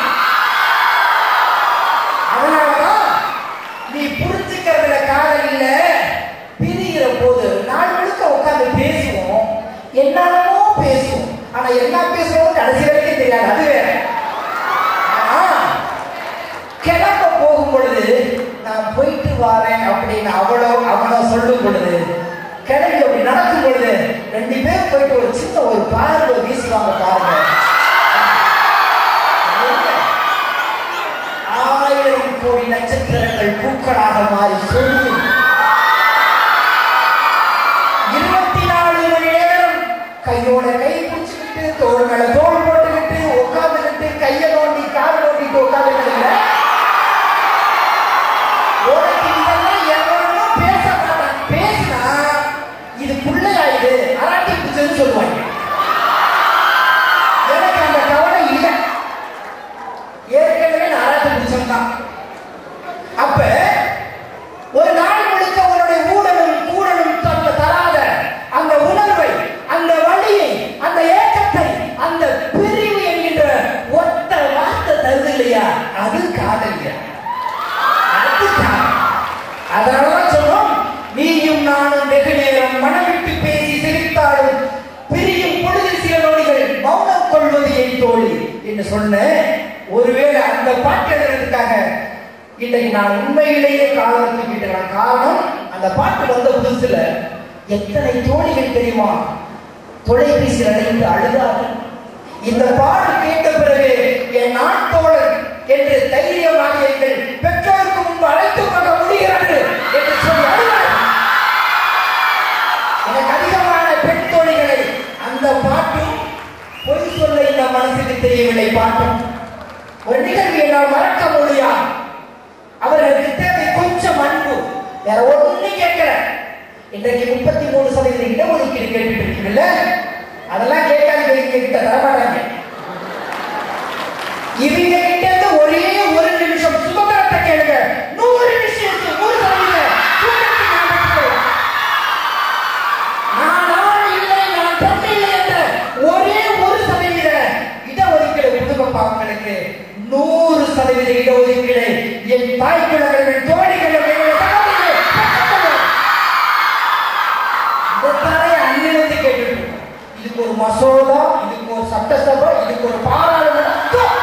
அதனாலதான் நீ புரிஞ்சுக்கிறதுல காதல் இல்ல பிரிகிற போது நாள் முழுக்க உட்கார்ந்து பேசுவோம் என்னென்னமோ பேசுவோம் ஆனா என்ன பேசுவோம் கடைசி வரைக்கும் தெரியாது அது வேற ஆனா, கிளம்ப போகும் பொழுது நான் போயிட்டு வரேன் அப்படின்னு அவளோ அவனோ சொல்லும் பொழுது கிளம்பி அப்படி நடக்கும் பொழுது ரெண்டு பேரும் போயிட்டு ஒரு சின்ன ஒரு பார்வை வீசுவாங்க பாருங்க ஆயிரம் கோடி நட்சத்திரங்கள் பூக்களாக மாறி சொல்லும் இருபத்தி நாலு மணி நேரம் கையோட கை பிடிச்சுக்கிட்டு தோள் மேல தோள் போட்டுக்கிட்டு உட்காந்துக்கிட்டு கையை நோண்டி கால் நோண்டிட்டு உட்காந்துக்கிட்டு உனக்கு இதெல்லாம் எவனோ பேச மாட்டான் பேசினா இது புள்ளையா இது அராட்டி பிடிச்சதுன்னு சொல்லுவாங்க எனக்கு அந்த கவலை இல்லை ஏற்கனவே நான் அராட்டி பிடிச்சவன் அப்ப ஒரு நாள் முழுக்க உன்னுடைய ஊடலும் கூடலும் தந்த தராத அந்த உணர்வை அந்த வழியை அந்த ஏக்கத்தை அந்த பிரிவு என்கின்ற ஒத்த வார்த்தை தருது இல்லையா அது காதலியா அது காதல். அதனாலதான் சொல்றோம் நீயும் நானும் வெகு நேரம் மனவிட்டு பேசி சிரித்தாலும் பிரியும் பொழுதில் சில நொடிகள் மௌனம் கொள்வது என் தோழி என்று சொன்ன ஒருவேளை அந்த பாட்டு எழுதுறதுக்காக இன்றைக்கு நான் உண்மையிலேயே காலம் தூக்கிட்டேன் காரணம் அந்த பாட்டு வந்த புதுசுல எத்தனை தோழிகள் தெரியுமா தொலைபேசி அழைத்து அழுதார்கள் இந்த பாட்டு கேட்ட பிறகு என் நாட்டோழன் என்று தைரியமாக எங்கள் பெற்றோருக்கு முன்பு அழைத்துக் கொள்ள முடிகிறது என்று சொல்லி அழுதார்கள் எனக்கு அதிகமான பெண் தோழிகளை அந்த பாட்டும் பொய் சொல்ல இந்த மனசுக்கு தெரியவில்லை பாட்டும் ஒரு நிகழ்வு என்னால் மறக்க முடியாது அவர்களுக்கு தேவை கொஞ்சம் அன்பு வேற ஒண்ணு கேட்கல இன்றைக்கு முப்பத்தி மூணு சதவீத இடஒதுக்கீடு கேட்டுட்டு இருக்கீங்கல்ல அதெல்லாம் கேட்காதீங்க இவங்க கிட்ட தரமாட்டாங்க இவங்க கிட்ட இருந்து ஒரே ஒரு நிமிஷம் சுதந்திரத்தை கேளுங்க நூறு நிமிஷம் நூறு சதவீத சுதந்திரத்தை நான் பெற்றுக்கொள்வேன். நான் ஆண் இல்லை நான் பெண் இல்லை என்ற ஒரே ஒரு சதவீத இடஒதுக்கீடு கொடுக்கப்பா உங்களுக்கு நூறு சதவீத இடஒதுக்கீடு என் தாய் குழந்தைகள் என் தோழிகள் என்னுடைய சகோதரிகள் பெற்றுக்கொள்வேன். இதைத்தானே அன்னிலிருந்து கேட்டுட்டு இருக்கோம். இதுக்கு ஒரு மசோதா இதுக்கு ஒரு சட்டசபை இதுக்கு ஒரு பாராளுமன்றம்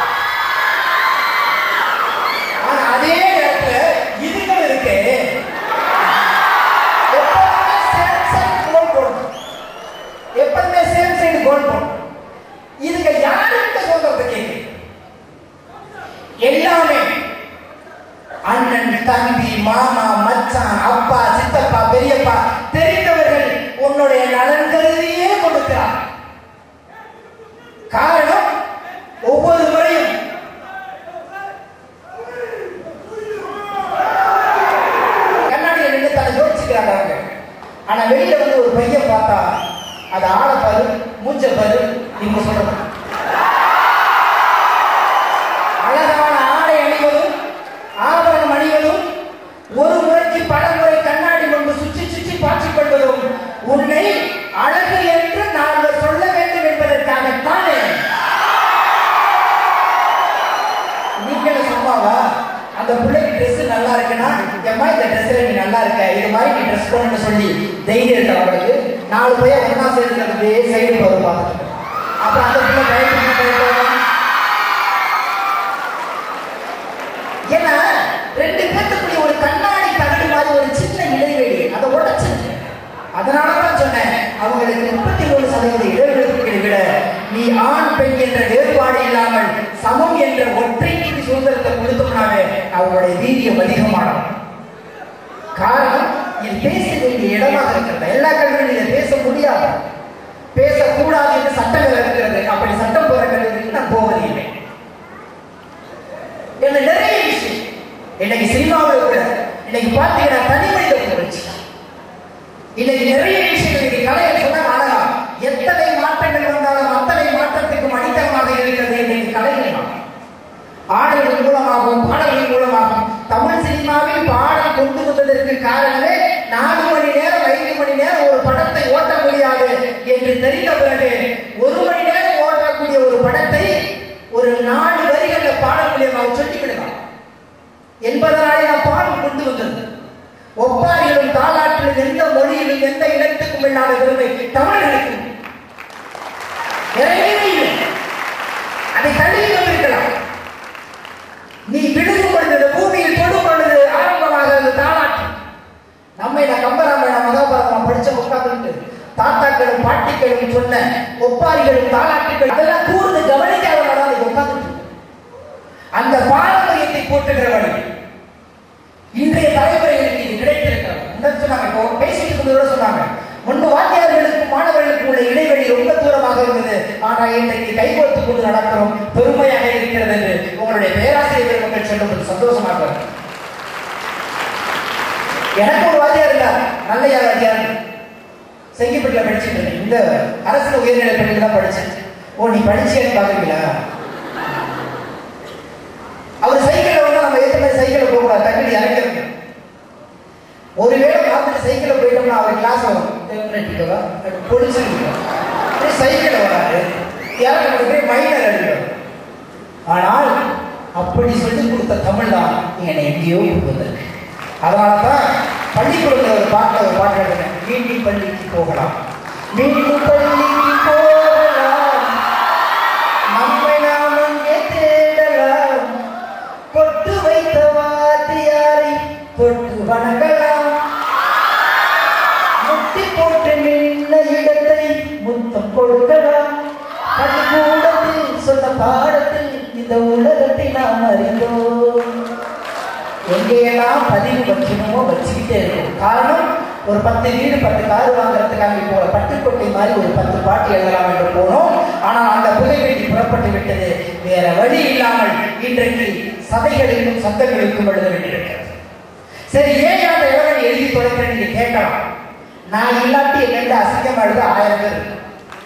ஆனா அதே நேரத்துல இதுகள் இருக்கு எப்பவுமே same side goal போடணும். எப்பவுமே சேம் சைடு கோல் போடணும் இதுங்க யாருக்கு சொல்றது கேக்கு எல்லாமே அண்ணன் தம்பி மாமா மச்சான் அப்பா சித்தப்பா பெரியப்பா தெரிந்தவர்கள் உன்னுடைய நலன் கருதியே கொடுக்கிறார் காரணம் ஒவ்வொரு முறையும் கண்ணாடியில் நின்று தன்னை யோசிச்சுக்கிறாங்க அவங்க ஆனா வெளியில வந்து ஒரு பையன் பார்த்தா அது ஆளை பாரு மூஞ்ச பாரு நீங்க சொல்றது அழகான ஆடை அணிவதும் ஆபரணம் அணிவதும் ஒரு முறைக்கு பல முறை கண்ணாடி முன்பு சுற்றி சுற்றி பார்த்துக் கொள்வதும் உன்னை அழகு என்று நாங்கள் சொல்ல வேண்டும் என்பதற்காகத்தானே நீங்களும் சும்மாவா அந்த பிள்ளைக்கு ட்ரெஸ் நல்லா இருக்குன்னா ஏம்மா இந்த ட்ரெஸ்ல நீ நல்லா இருக்க இது மாதிரி நீ ட்ரெஸ் பண்ணணும்னு சொல்லி தைரியம் அவளுக்கு நாலு பையன் ஒன்னா சேர்ந்து அப்படியே சைடு போது பார்த்துட்டு அப்புறம் அந்த பிள்ளை பயப்பட்டு பயப்படும் ஏன்னா ரெண்டு பேத்துக்குள்ள ஒரு கண்ணாடி தகடு மாதிரி ஒரு சின்ன இடைவெளி அதை உடைச்சிருக்கு அதனால தான் சொன்னேன் அவங்களுக்கு முப்பத்தி மூணு சதவீத இடைவெளிகளை விட நீ ஆண் பெண் என்ற வேறுபாடு இல்லாமல் சமம் என்ற ஒற்றை நீதி சுதந்திரத்தை கொடுத்தோம்னாவே அவங்களுடைய வீரியம் அதிகமானோம் காரணம் இது பேச வேண்டிய இடமாக இருக்கிறது எல்லா கல்வியும் இதை பேச முடியாது பேசக்கூடாது என்று சட்டங்கள் இருக்கிறது அப்படி சட்டம் போற கல்விக்கு நான் போவதில்லை என்ன நிறைய விஷயம் இன்னைக்கு சினிமாவில் கூட இன்னைக்கு பார்த்தீங்கன்னா தனி மனித புரட்சி இன்னைக்கு நிறைய விஷயங்கள் இன்னைக்கு கலையை சொன்னா அழகா எத்தனை மாற்றங்கள் வந்தாலும் அத்தனை மாற்றத்துக்கு மனிதமாக அதை தள்ளி வந்திருக்கலாம் நீ விழுகும் பொழுது இந்த பூமியில் தொடும் பொழுது ஆரம்பமாக அது தாளாட்டு நம்மை நான் கம்பராமாயணம் மகாபாரதம் படிச்ச உட்கார்ந்து தாத்தாக்களும் பாட்டிகளும் சொன்ன ஒப்பாரிகளும் தாளாட்டுகள் அதெல்லாம் கூர்ந்து கவனிக்காதனால அதை உட்கார்ந்து அந்த பாரம்பரியத்தை போட்டுகிறவர்கள் இன்றைய தலைமுறைகளுக்கு இது கிடைத்திருக்கிறது என்ன சொன்னாங்க இப்போ பேசிட்டு இருந்ததோட சொன்னாங்க முன்பு வாத்தியார்களுக்கும் மாணவர்களுக்கும் உள்ள இடைவெளி ரொம்ப தூரமாக இருந்தது ஆனா இன்றைக்கு கைகோர்த்து கொண்டு நடக்கிறோம் பெருமையாக இருக்கிறது என்று உங்களுடைய பேராசிரியர் பெருமக்கள் சொல்லும்போது சந்தோஷமாக இருக்கு. எனக்கு ஒரு வாத்தியார் இருந்தார் நல்லையா வாத்தியார் செங்கிப்பட்டில் படிச்சுட்டு இருந்தேன் இந்த அரசு உயர்நிலை பள்ளியில் தான் படிச்சேன் ஓ நீ படிச்சேன்னு பாக்குறீங்களா அவர் சைக்கிள் வந்து நம்ம ஏற்ற மாதிரி சைக்கிள் போகக்கூடாது தண்ணி இறக்கிறது ஒருவேளை பார்த்துட்டு சைக்கிள் போயிட்டோம்னா அவர் கிளாஸ் வரும் பொடிச்சு சைக்கிள் வராது இறக்க போய் மைனர் அடிக்கும் ஆனால் அப்படி சொல்லிக் கொடுத்த தமிழ் தான் என்னை எங்கேயோ கொண்டு வந்திருக்கு அதனால தான் பள்ளிக்கூடத்தில் ஒரு பாட்டில் ஒரு பாட்டு எழுதுனேன் மீண்டும் பள்ளிக்கு போகலாம் மீண்டும் பள்ளிக்கு போகலாம் நம்மை நாம் அங்கே தேடலாம் பொட்டு வைத்த வாத்தியாரை தொட்டு வணங்கலாம் முட்டி போட்டு நின்ன இடத்தை முத்தம் கொடுக்கலாம் பள்ளிக்கூடத்தில் சொன்ன பாடத்தில் இந்த உலகத்தை நாம் அறிந்தோம் எங்கேயெல்லாம் பதிவு வைக்கணுமோ வச்சுக்கிட்டே இருக்கும் காரணம் ஒரு பத்து வீடு பத்து கார் வாங்குறதுக்காக போல பட்டுக்கோட்டை மாதிரி ஒரு பத்து பாட்டு எழுதலாம் என்று போனோம் ஆனால் அந்த புகைவெட்டி புறப்பட்டு விட்டது வேற வழி இல்லாமல் இன்றைக்கு சதைகளிலும் சத்தங்களுக்கும் எழுத வேண்டியிருக்கிறது சரி ஏன் அந்த இளவன் எழுதி தொலைக்கிறேன் நீங்க கேட்கலாம் நான் இல்லாட்டி என்னென்று அசிங்கமா எழுத ஆயிரம் பேர் இருக்கு.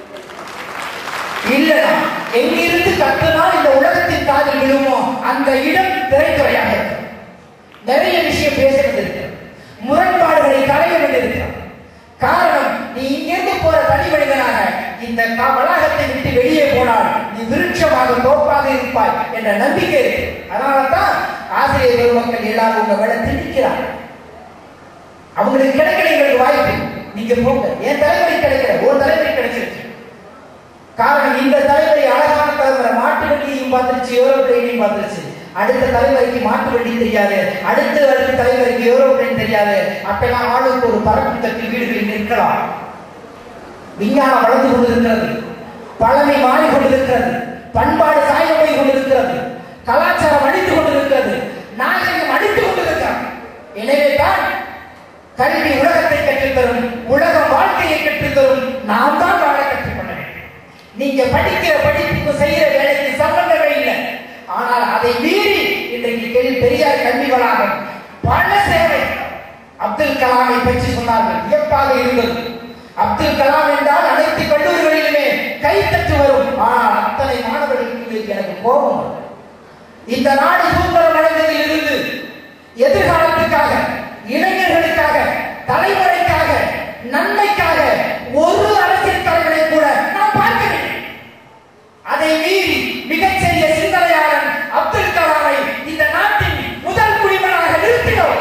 இல்லைனா எங்கிருந்து கத்துனால் இந்த உலகத்தின் காதில் விழுமோ அந்த இடம் திரைத்துறையாக இருக்கு நிறைய விஷயம் பேசுறது இருக்கு முரண்பாடுகளை களைய வேண்டியிருக்கிறது காரணம் நீ இங்கிருந்து போற தனி மனிதனாக இந்த க- வளாகத்தை விட்டு வெளியே போனால் நீ விருட்சமாக தோப்பாக இருப்பாய் என்ற நம்பிக்கை இருக்கு அதனால தான் ஆசிரியர் பெருமக்கள் எல்லாரும் உங்க வேலை திணிக்கிறாங்க அவங்களுக்கு கிடைக்கல எங்களுக்கு வாய்ப்பு நீங்க போங்க என் தலைமுறை கிடைக்கல ஒரு தலைமுறை கிடைச்சிருச்சு காரணம் இந்த தலைமுறை அழகான தலைமுறை மாட்டு வண்டியையும் பார்த்துருச்சு யூரோப்பியனையும் பார்த்துருச்சு அடுத்த தலைமுறைக்கு மாட்டு வண்டி தெரியாது அடுத்த அடுத்த தலைமுறைக்கு யூரோப்பியன் தெரியாது அப்பெல்லாம் ஆளுக்கு ஒரு பரப்பு தட்டி வீடுகளில் நிற்கலாம் விஞ்ஞானம் வளர்ந்து கொண்டிருக்கிறது பழமை மாறி கொண்டிருக்கிறது பண்பாடு சாயம் போய் கொண்டிருக்கிறது கலாச்சாரம் அடித்துக் கொண்டிருக்கிறது நாகரிகம் அடித்துக் கொண்டிருக்கிறது எனவே தான் கல்வி உலகத்தை கற்றுத்தரும் உலகம் வாழ்க்கையை கற்றுத்தரும் நாம் தான் வாழ கற்றுக்கொள்ள வேண்டும் நீங்க படிக்கிற படிப்புக்கு செய்யற வேலைக்கு சம்பந்தமே இல்லை ஆனால் அதை மீறி இன்றைக்கு பெரிய- பெரியார் கல்வி வளாகம் பல சேவை அப்துல் கலாமை பற்றி சொன்னார்கள் வியப்பாக இருந்தது அப்துல் கலாம் என்றால் அனைத்து கல்லூரிகளிலுமே கைத்தட்டு வரும் ஆனால் அத்தனை மாணவர்களுக்கு எனக்கு கோபம் வரும். இந்த நாடு சுதந்திரம் அடைந்ததில் இருந்து எதிர்காலத்துக்காக இளைஞர்களுக்காக தலைமுறைக்காக நன்மைக்காக ஒரு அரசியல் தலைவரை கூட நாம் பார்க்கவில்லை அதை மீறி மிகச்சிறிய சிந்தனையாளன் அப்துல் கலாமை இந்த நாட்டின் முதல் குடிமகனாக நிறுத்தினோம்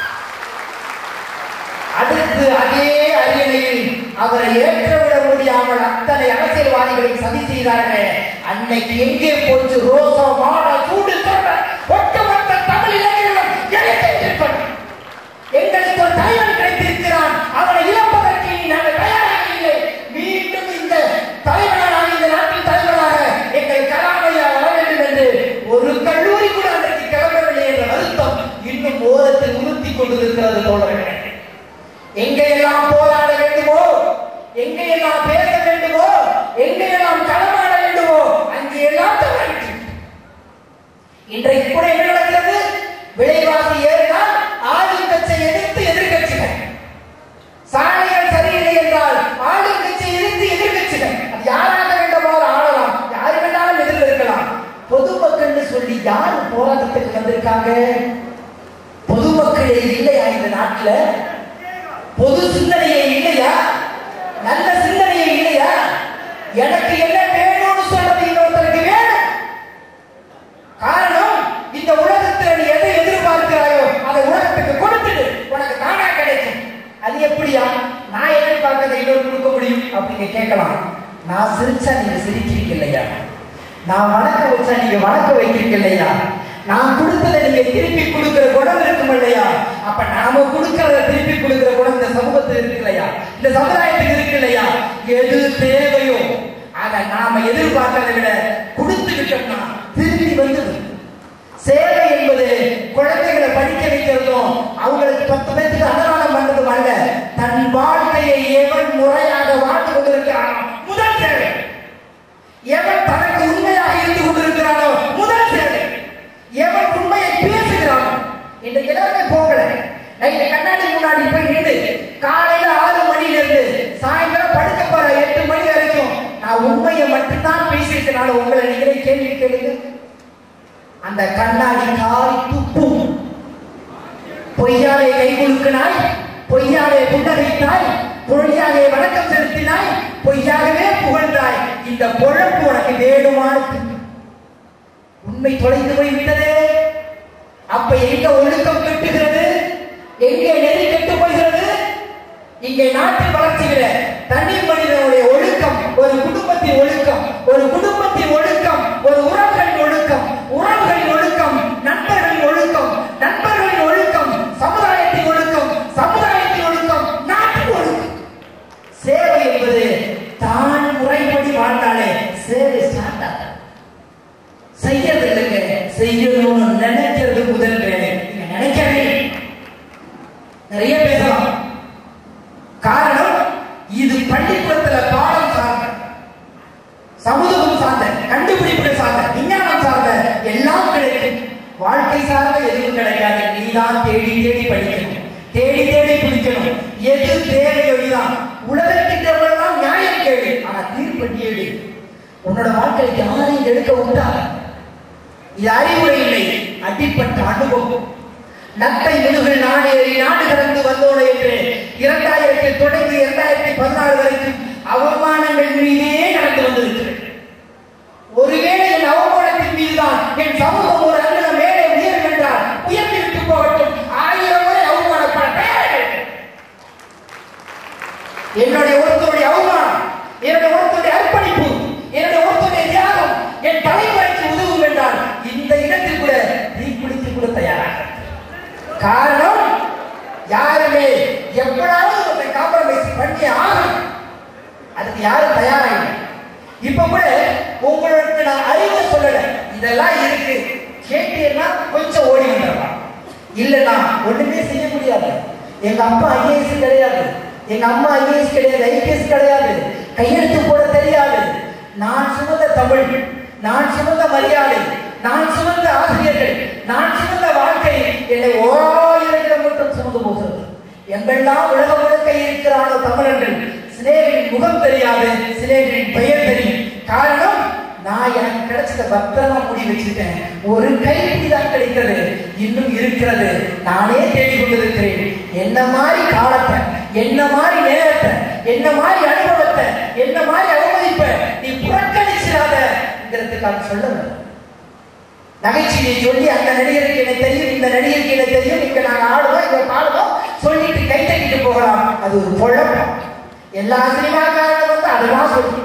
அடுத்து அதே அரியணையில் அவரை ஏற்றவிட முடியாமல் அத்தனை அரசியல்வாதிகளை சதி செய்தார்களே அன்னைக்கு எங்கே போச்சு ரோசோ மாட சூடு சொல்ற ஒட்டுமொத்த தமிழ் இளைஞர்களும் எழுத்திருக்கணும் எங்களுக்கு ஒரு தலைவன் கிடைத்திருக்கிறான் அவனை இழப்பதற்கு இனி நாங்கள் தயாராக இல்லை மீண்டும் இந்த தலைவனாக இந்த நாட்டின் தலைவராக எங்கள் கலாமையா வர வேண்டும் என்று ஒரு கல்லூரி கூட அன்றைக்கு கிளம்பவில்லை என்ற வருத்தம் இன்னும் ஓரத்தில் உறுத்தி கொண்டிருக்கிறது தோழர்களே எங்கெல்லாம் போராட வேண்டுமோ எங்கெல்லாம் பேச வேண்டுமோ எங்கெல்லாம் களமாட வேண்டுமோ அங்கெல்லாம் தவறிற்று இன்றைக்கு கூட என்ன நடக்கிறது விலைவாசி ஏறினால் ஆளுங்கட்சியை எதிர்த்து எதிர்கட்சிகள் சாலைகள் சரியில்லை என்றால் ஆளுங்கட்சியை எதிர்த்து எதிர்கட்சிகள் அது யாராக வேண்டுமானாலும் ஆளலாம் யாரு வேண்டாலும் எதிர்த்து இருக்கலாம் பொதுமக்கள்னு சொல்லி யாரு போராட்டத்துக்கு வந்திருக்காங்க பொதுமக்களே இல்லையா இந்த நாட்டுல பொது சிந்தனையே இல்லையா நல்ல சிந்தனையே இல்லையா எனக்கு என்ன வேணும்னு சொல்றது இன்னொருத்தருக்கு வேணும் காரணம் இந்த உலகத்துல நீ எதை எதிர்பார்க்கிறாயோ அதை உலகத்துக்கு கொடுத்துடு உனக்கு தானா கிடைக்கும் அது எப்படியா நான் எதிர்பார்க்கறதை இன்னொரு கொடுக்க முடியும் அப்படின்னு கேட்கலாம் நான் சிரிச்சா நீங்க சிரிக்கிறீங்க இல்லையா நான் வணக்கம் வச்சா நீங்க வணக்க வைக்கிறீங்க இல்லையா நான் கொடுத்ததை நீங்க திருப்பி கொடுக்கிற குணம் இருக்கும் இல்லையா அப்ப நாம கொடுக்கறத திருப்பி கொடுக்கிற குணம் இந்த சமூகத்தில் இருக்கு இல்லையா இந்த சமுதாயத்துக்கு இருக்கு இல்லையா எது தேவையோ அதை நாம எதிர்பார்க்கறதை விட கொடுத்து விட்டோம்னா திருப்பி வந்துடும் சேவை என்பது குழந்தைகளை படிக்க வைக்கிறதும் அவங்களுக்கு பத்து பேருக்கு அன்னதானம் பண்றதும் அல்ல தன் வாழ்க்கையை எவன் முறையாக வாழ்ந்து கொண்டிருக்கிறானோ முதல் சேவை எவன் தனக்கு உண்மையாக இருந்து கொண்டிருக்கிறானோ முதல் சேவை எவன் உண்மையை பேசுகிறானோ இன்றைக்கு எல்லாருமே போகல நைட்டு கண்ணாடி முன்னாடி போய் நின்று காலையில ஆறு மணில இருந்து சாயந்தரம் படுக்க போற எட்டு மணி வரைக்கும் நான் உண்மையை மட்டும்தான் பேசியிருக்கனால உங்களை நீங்களே கேள்வி கேளுங்க அந்த கண்ணாடி காரி துப்பும் பொய்யாலே கை குலுக்கினாய் பொய்யாலே புன்னகைத்தாய் பொய்யாலே வணக்கம் செலுத்தினாய் பொய்யாகவே புகழ்ந்தாய் இந்த பொழப்பு உனக்கு வேணுமானது உண்மை தொலைந்து போய் விட்டதே அப்ப எங்க ஒழுக்கம் கட்டுகிறது எங்கே நெறி கெட்டு போகிறது இங்கே நாட்டில் வளர்ச்சிகிற தனி மனிதனுடைய ஒழுக்கம் ஒரு குடும்பத்தின் ஒழுக்கம் ஒரு குடும்பத்தின் ஒழுக்கம் ஒரு உறவுகளின் ஒழுக்கம் உறவுகளின் ஒழுக்கம் நண்பர்களின் ஒழுக்கம் நண்பர்களின் ஒழுக்கம் சமுதாயத்தின் ஒழுக்கம் சமுதாயத்தின் ஒழுக்கம் நாட்டின் ஒழுக்கம் சேவை என்பது தான் முறைப்படி வாழ்ந்தாலே சேவை ஸ்டார்ட் ஆகும் செய்யறது இல்லைங்க செய்யணும்னு நினைக்கிறது முதல் வேலை நீங்க நினைக்கவே நிறைய பேசலாம் காரணம் இது பள்ளிக்கூடத்துல பாடம் சார்ந்த சமூகம் சார்ந்த கண்டுபிடிப்புகள் சார்ந்த விஞ்ஞானம் சார்ந்த எல்லாம் கிடைக்கும் வாழ்க்கை சார்ந்த எதுவும் கிடைக்காது நீதான் தேடி தேடி படிக்கணும் தேடி தேடி பிடிக்கணும் எது தேவையோ நீதான் உலகத்திட்டவெல்லாம் நியாயம் கேடு ஆனா தீர்ப்பு கேடு உன்னோட வாழ்க்கையை யாரையும் எடுக்க விட்டாங்க இது அறிவுரை இல்லை அடிப்பட்ட அனுபவம் நத்தை முதுகில் நாடேறி நாடு கடந்து வந்தோடு என்று இரண்டாயிரத்தில் தொடங்கி இரண்டாயிரத்தி பதினாலு வரைக்கும் அவமானங்கள் மீதே நடந்து வந்திருக்கிறது ஒருவேளை என் அவமானத்தின் மீதுதான் என் சமூகம் ஒரு அங்குல மேலே உயரும் என்றால் உயர்த்தி விட்டு போகட்டும் ஆயிரம் முறை அவமானப்பட என்னுடைய ஒருத்தருடைய அவமானம் என்னுடைய ஒருத்தருடைய அர்ப்பணிப்பு என்னுடைய ஒருத்தருடைய தியாகம் என் தலைமுறைக்கு உதவும் என்றால் இந்த இடத்தில் கூட தீக்குளித்து கூட தயாராக காரணம் யாருமே எப்படாவது ஒரு காம்ப்ரமைஸ் பண்ணி ஆகணும் அதுக்கு யாரும் தயாரா இல்லை இப்ப கூட உங்களுக்கு நான் அறிவு சொல்லல இதெல்லாம் இருக்கு கேட்டீங்கன்னா கொஞ்சம் ஓடி வந்துடலாம் இல்லைன்னா ஒண்ணுமே செய்ய முடியாது எங்க அப்பா ஐஏஎஸ் கிடையாது எங்க அம்மா ஐஏஎஸ் கிடையாது ஐபிஎஸ் கிடையாது கையெழுத்து போட தெரியாது நான் சுமந்த தமிழ் நான் சுமந்த மரியாதை நான் சுமந்த ஆசிரியர்கள் நான் சுமந்த வாழ்க்கை என்னை ஓராயிரம் கிலோமீட்டர் சுமந்து போகிறது எங்கெல்லாம் உலகம் முழுக்க இருக்கிறானோ தமிழர்கள் சிலேவின் முகம் தெரியாது சிலேவின் பெயர் தெரியும் காரணம் நான் எனக்கு கிடைச்சத பத்திரமா முடி வச்சுட்டேன் ஒரு கைப்பிடி தான் கிடைக்கிறது இன்னும் இருக்கிறது நானே தேடி கொண்டிருக்கிறேன் என்ன மாதிரி காலத்தை என்ன மாதிரி நேரத்தை என்ன மாதிரி அனுபவத்தை என்ன மாதிரி அவமதிப்ப நீ புறக்கணிச்சிடாதங்கிறதுக்காக சொல்லுங்க நகைச்சுவையை சொல்லி அந்த நடிகருக்கு என்ன தெரியும் இந்த நடிகருக்கு என்ன தெரியும் இங்க நாங்க ஆடுவோம் இங்க பாடுவோம் சொல்லிட்டு கை தட்டிட்டு போகலாம் அது ஒரு குழப்பம் எல்லா சினிமாக்காரங்க வந்து அதுதான் சொல்லி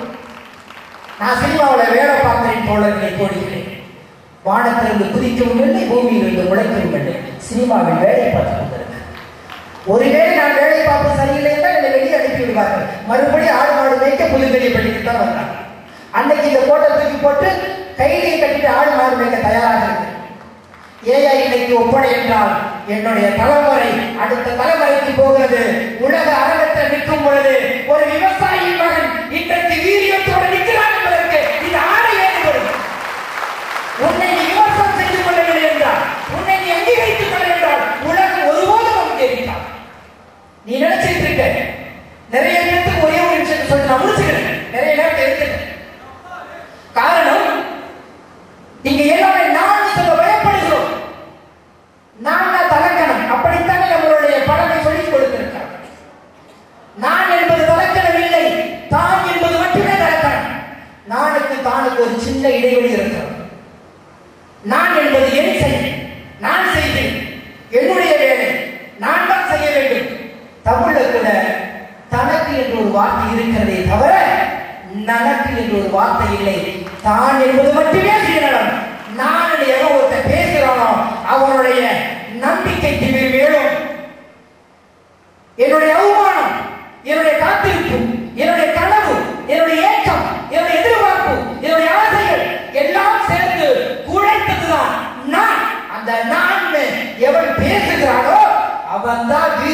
நான் சினிமாவில் வேலை பார்க்கிறேன் தோழர்களை கோடிக்கிறேன் வானத்திலிருந்து குதிக்கவும் இல்லை பூமியிலிருந்து உழைக்கவும் இல்லை சினிமாவில் வேலை பார்த்து கொண்டிருக்கிறேன் ஒருவேளை நான் வேலை பார்ப்பது சரியில்லை என்றால் என்னை வெளியே அனுப்பி விடுவார்கள் மறுபடியும் ஆடு மாடு மேய்க்க புதுக்கல்வி பண்ணிட்டு தான் வந்தாங்க அன்னைக்கு இந்த கோட்டை தூக்கி போட்டு கையிலேயே கட்டிட்டு ஆடு மாடு மேய்க்க தயாராக இருக்கு ஏயா இன்னைக்கு ஒப்படை என்றால் என்னுடைய தலைமுறை அடுத்த தலைமுறைக்கு போகிறது உலக அரங்கத்தில் நிற்கும் பொழுது ஒரு விவசாயியின் மகன் இன்றைக்கு வீரியத்தோடு நிற்கிறான் என்பதற்கு இது ஆடை ஏற்படும் உன்னை நீ விமர்சனம் செய்து கொள்ளவில்லை என்றால் உன்னை நீ அங்கீகரித்துக் கொள்ள என்றால் உலகம் ஒருபோதும் அங்கீகரிக்காது நீ நினைச்சிட்டு இருக்க நிறைய பேருக்கு ஒரே ஒரு விஷயத்தை சொல்லி நான் முடிச்சுக்கிறேன் நிறைய நேரத்தை எடுத்துக்கிறேன் காரணம் இங்க எல்லாமே நான் சொல்ல பயப்படுகிறோம் நான் தலக்கணம் அப்படித்தானே நம்மளுடைய படமை சொல்லிக் கொடுத்திருக்கிறார் நான் என்பது தலக்கணம் இல்லை தான் என்பது மட்டுமே தலக்கணம் நானுக்கு தானுக்கு ஒரு சின்ன இடைவெளி இருக்கிறது நான் என்பது என் செயல் நான் செய்தேன் என்னுடைய வேலை நான் தான் செய்ய வேண்டும் தமிழ்ல கூட தனக்கு என்று ஒரு வார்த்தை இருக்கிறதே தவிர நனக்கு என்று ஒரு வார்த்தை இல்லை தான் என்பது மட்டுமே சுயநலம்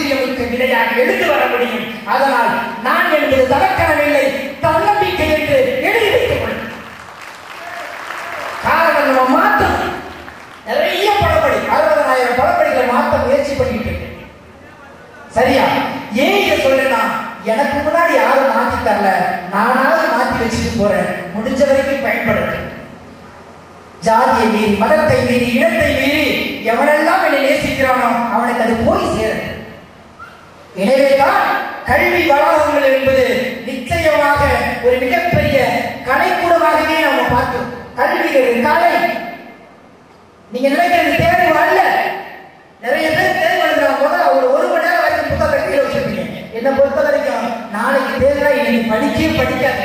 ஆச்சரியமுக்கு விடையாக எழுந்து வர முடியும் அதனால் நான் என்பது தலக்கணமில்லை தன்னம்பிக்கை என்று எழுதி வைத்துக் கொள்ளுங்கள் காரணம் நம்ம மாற்றம் நிறைய படப்படி அறுபதனாயிரம் படப்படிகளை மாற்ற முயற்சி பண்ணிட்டு இருக்கேன் சரியா ஏன் இதை சொல்றேன்னா எனக்கு முன்னாடி யாரும் மாத்தி தரல நானாவது மாத்தி வச்சுட்டு போறேன் முடிஞ்ச வரைக்கும் பயன்படுத்து ஜாதியை மீறி மதத்தை மீறி இனத்தை மீறி எவனெல்லாம் என்னை நேசிக்கிறானோ அவனுக்கு அது போய் சேரும் எனவேதான் கல்வி வளாகங்கள் என்பது நிச்சயமாக ஒரு மிகப்பெரிய கலைக்கூடமாகவே நாம பார்த்தோம் கல்வி ஒரு கலை நீங்க நினைக்கிறது தேர்வு அல்ல நிறைய பேர் தேர்வு எழுதுறாங்க போது ஒரு ஒரு மணி நேரம் வரைக்கும் புத்தகத்தை கீழே வச்சிருப்பீங்க என்னை பொறுத்த வரைக்கும் நாளைக்கு தேர்தலா இன்னைக்கு படிக்கவே படிக்காத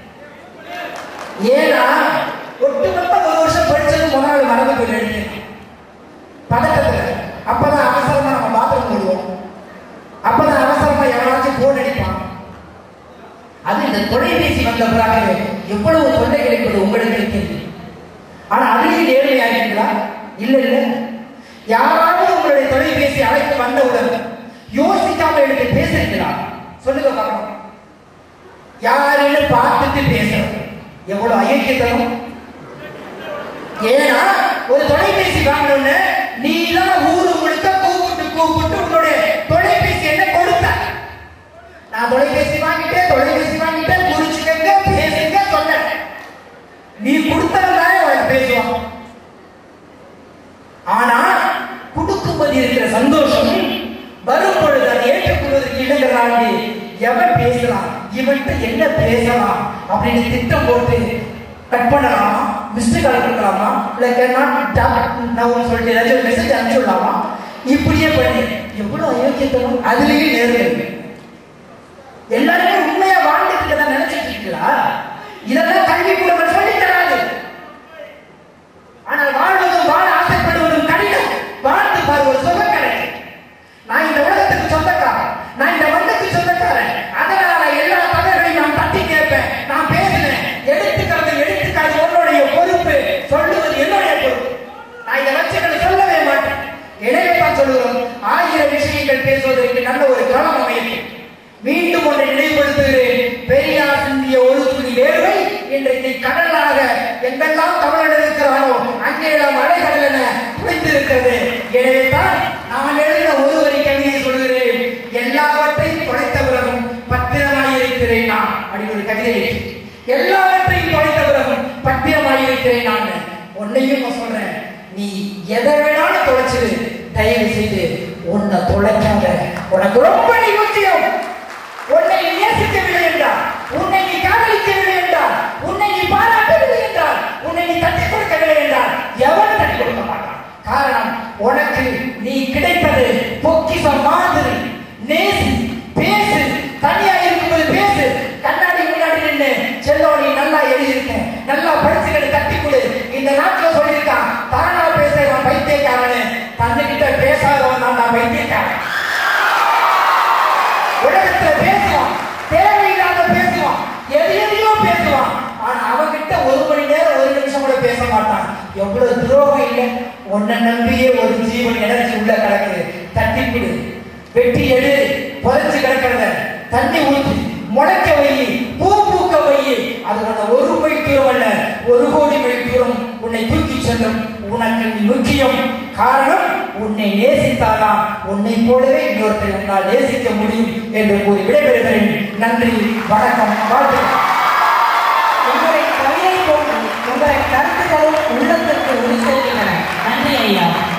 ஏன்னா ஒட்டுமொத்த ஒரு வருஷம் படிச்சது முதல் நாள் மறந்து போயிடுறீங்க பதட்டத்துல அப்பதான் அவசரமா நம்ம பாத்ரூம் போடுவோம் அப்பதான் அவசரமா எவனாச்சும் போன் அடிப்பான் அது இந்த தொலைபேசி வந்த பிறகு எவ்வளவு தொல்லைகள் என்பது உங்களுக்கு தெரியும் ஆனா அதுலயும் நேர்மையா இருக்கீங்களா இல்ல இல்ல யாராவது உங்களுடைய தொலைபேசி அழைத்து வந்தவுடன் யோசிக்காம எடுத்து பேசுறீங்களா சொல்லுங்க பார்க்கலாம் யாருன்னு பார்த்துட்டு பேசுறது எவ்வளவு அயோக்கியத்தனம் ஏன்னா ஒரு தொலைபேசி வாங்கணும்னு நீ தான் ஊரு முழுக்க கூப்பிட்டு கூப்பிட்டு உன்னுடைய தொலைபேசி என்ன கொடுத்த நான் தொலைபேசி வாங்கிட்டேன் தொலைபேசி வாங்கிட்டேன் குறிச்சுக்கங்க பேசுங்க சொன்னேன் நீ கொடுத்தவன் அவன் பேசுவான் ஆனா கொடுக்கும்போது இருக்கிற சந்தோஷம் வரும் பொழுது அதை ஏற்றுக்கொள்வதற்கு இடங்கிறாண்டி எவன் பேசலாம் இவன்கிட்ட என்ன பேசலாம் அப்படின்னு திட்டம் போட்டு கட் பண்ணலாமா மிஸ்டு கால் கொடுக்கலாமா இல்லை நாட் நான் சொல்லிட்டு ஏதாச்சும் மெசேஜ் அனுப்பிச்சுடலாமா இப்படியே பண்ணி எவ்வளவு அயோக்கியத்தனம் அதுலயே நேர்மை இருக்கு எல்லாருமே உண்மையா வாழ்ந்துட்டு இருக்கதான் நினைச்சிட்டு இருக்கீங்களா இதெல்லாம் கல்வி கூடங்கள் சொல்லி தராது ஆனால் வாழ்வதும் வாழ ஆசைப்படுவதும் கடினம் வாழ்ந்து பாரு ஒரு சுகம் கிடைக்கும் நான் இந்த உலகத்துக்கு சொந்தக்காரன் நான் இந்த வந்தத்துக்கு சொந்தக்காரன் அதனால எல்லா தவறுகளையும் நான் தட்டி கேட்பேன் நான் பேசினேன் எடுத்துக்கிறது எடுத்துக்காது உன்னுடைய பொறுப்பு சொல்லுவது என்னுடைய பொறுப்பு நான் இதை வச்சுக்களை சொல்லவே மாட்டேன் இளையத்தான் சொல்லுகிறோம் ஆயிரம் விஷயங்கள் பேசுவதற்கு நல்ல ஒரு களம் அமையும் மீண்டும் ஒன்றை நினைவுபடுத்துகிறேன் பெரியார் சிந்திய ஒரு துளி வேர்வை இன்றைக்கு கடலாக எங்கெல்லாம் தமிழன் இருக்கிறானோ அங்கெல்லாம் அலைகள் என புரிந்திருக்கிறது எனவே தான் நான் எழுதின ஒரு வரி கவிதையை சொல்கிறேன் எல்லாவற்றையும் தொலைத்த பிறகும் பத்திரமாய் இருக்கிறேன் நான் அப்படின்னு ஒரு கவிதை இருக்கு. எல்லாவற்றையும் தொலைத்த பிறகும் பத்திரமாய் இருக்கிறேன் நான் உன்னையும் நான் சொல்றேன் நீ எதை வேணாலும் தொலைச்சிரு தயவு செய்து உன்னை தொலைக்காத உனக்கு ரொம்ப நீ முக்கியம் உன்னை நீ நேசிக்கவில்லை என்றால் உன்னை நீ காதலிக்கவில்லை என்றால் உன்னை நீ பாராட்டவில்லை என்றால் உன்னை நீ தட்டி கொடுக்கவில்லை என்றால் எவன் தட்டி கொடுக்க மாட்டான் காரணம் உனக்கு நீ கிடைப்பது பொக்கிசம் மாதிரி நேசி பேசு தனியா இருக்கும்போது பேசு கண்ணாடி முன்னாடி நின்று செல்லோடி நல்லா எழுதியிருக்கேன் நல்லா படிச்சுக்கிட்டு தட்டி கொடு இந்த நாட்டுல சொல்லியிருக்கான் தானா பேசுறவன் பைத்தியக்காரனு தன்னுகிட்ட பேசாதவன் தான் நான் பைத்தியக்காரன் உலகத்துல பேசுவான் தேவையில்லாத பேசுவான் எது எதையோ பேசுவான் ஆனா அவன்கிட்ட ஒரு மணி நேரம் ஒரு நிமிஷம் கூட பேச மாட்டான் எவ்வளவு துரோகம் இல்லை உன்னை நம்பியே ஒரு ஜீவன் எனர்ஜி உள்ள கிடக்குது தட்டி கொடு வெட்டி எடு புதைச்சு கிடக்கிறத தண்ணி ஊற்றி முளைக்க வை பூ பூக்க வை அது உன்னை ஒரு மைல் தூரம் அல்ல ஒரு கோடி மைல் தூரம் உன்னை தூக்கி செல்லும் உனக்கு நீ முக்கியம் காரணம் உன்னை நேசித்தாதான் உன்னை போலவே இன்னொருத்தரை உன்னால் நேசிக்க முடியும் என்று கூறி விடைபெறுகிறேன் நன்றி வணக்கம் வாழ்த்துக்கள் உங்களுடைய கவிதை போன்று உங்களுடைய கருத்துக்களும் உள்ளத்திற்கு உரிசெல்கின்றன நன்றி ஐயா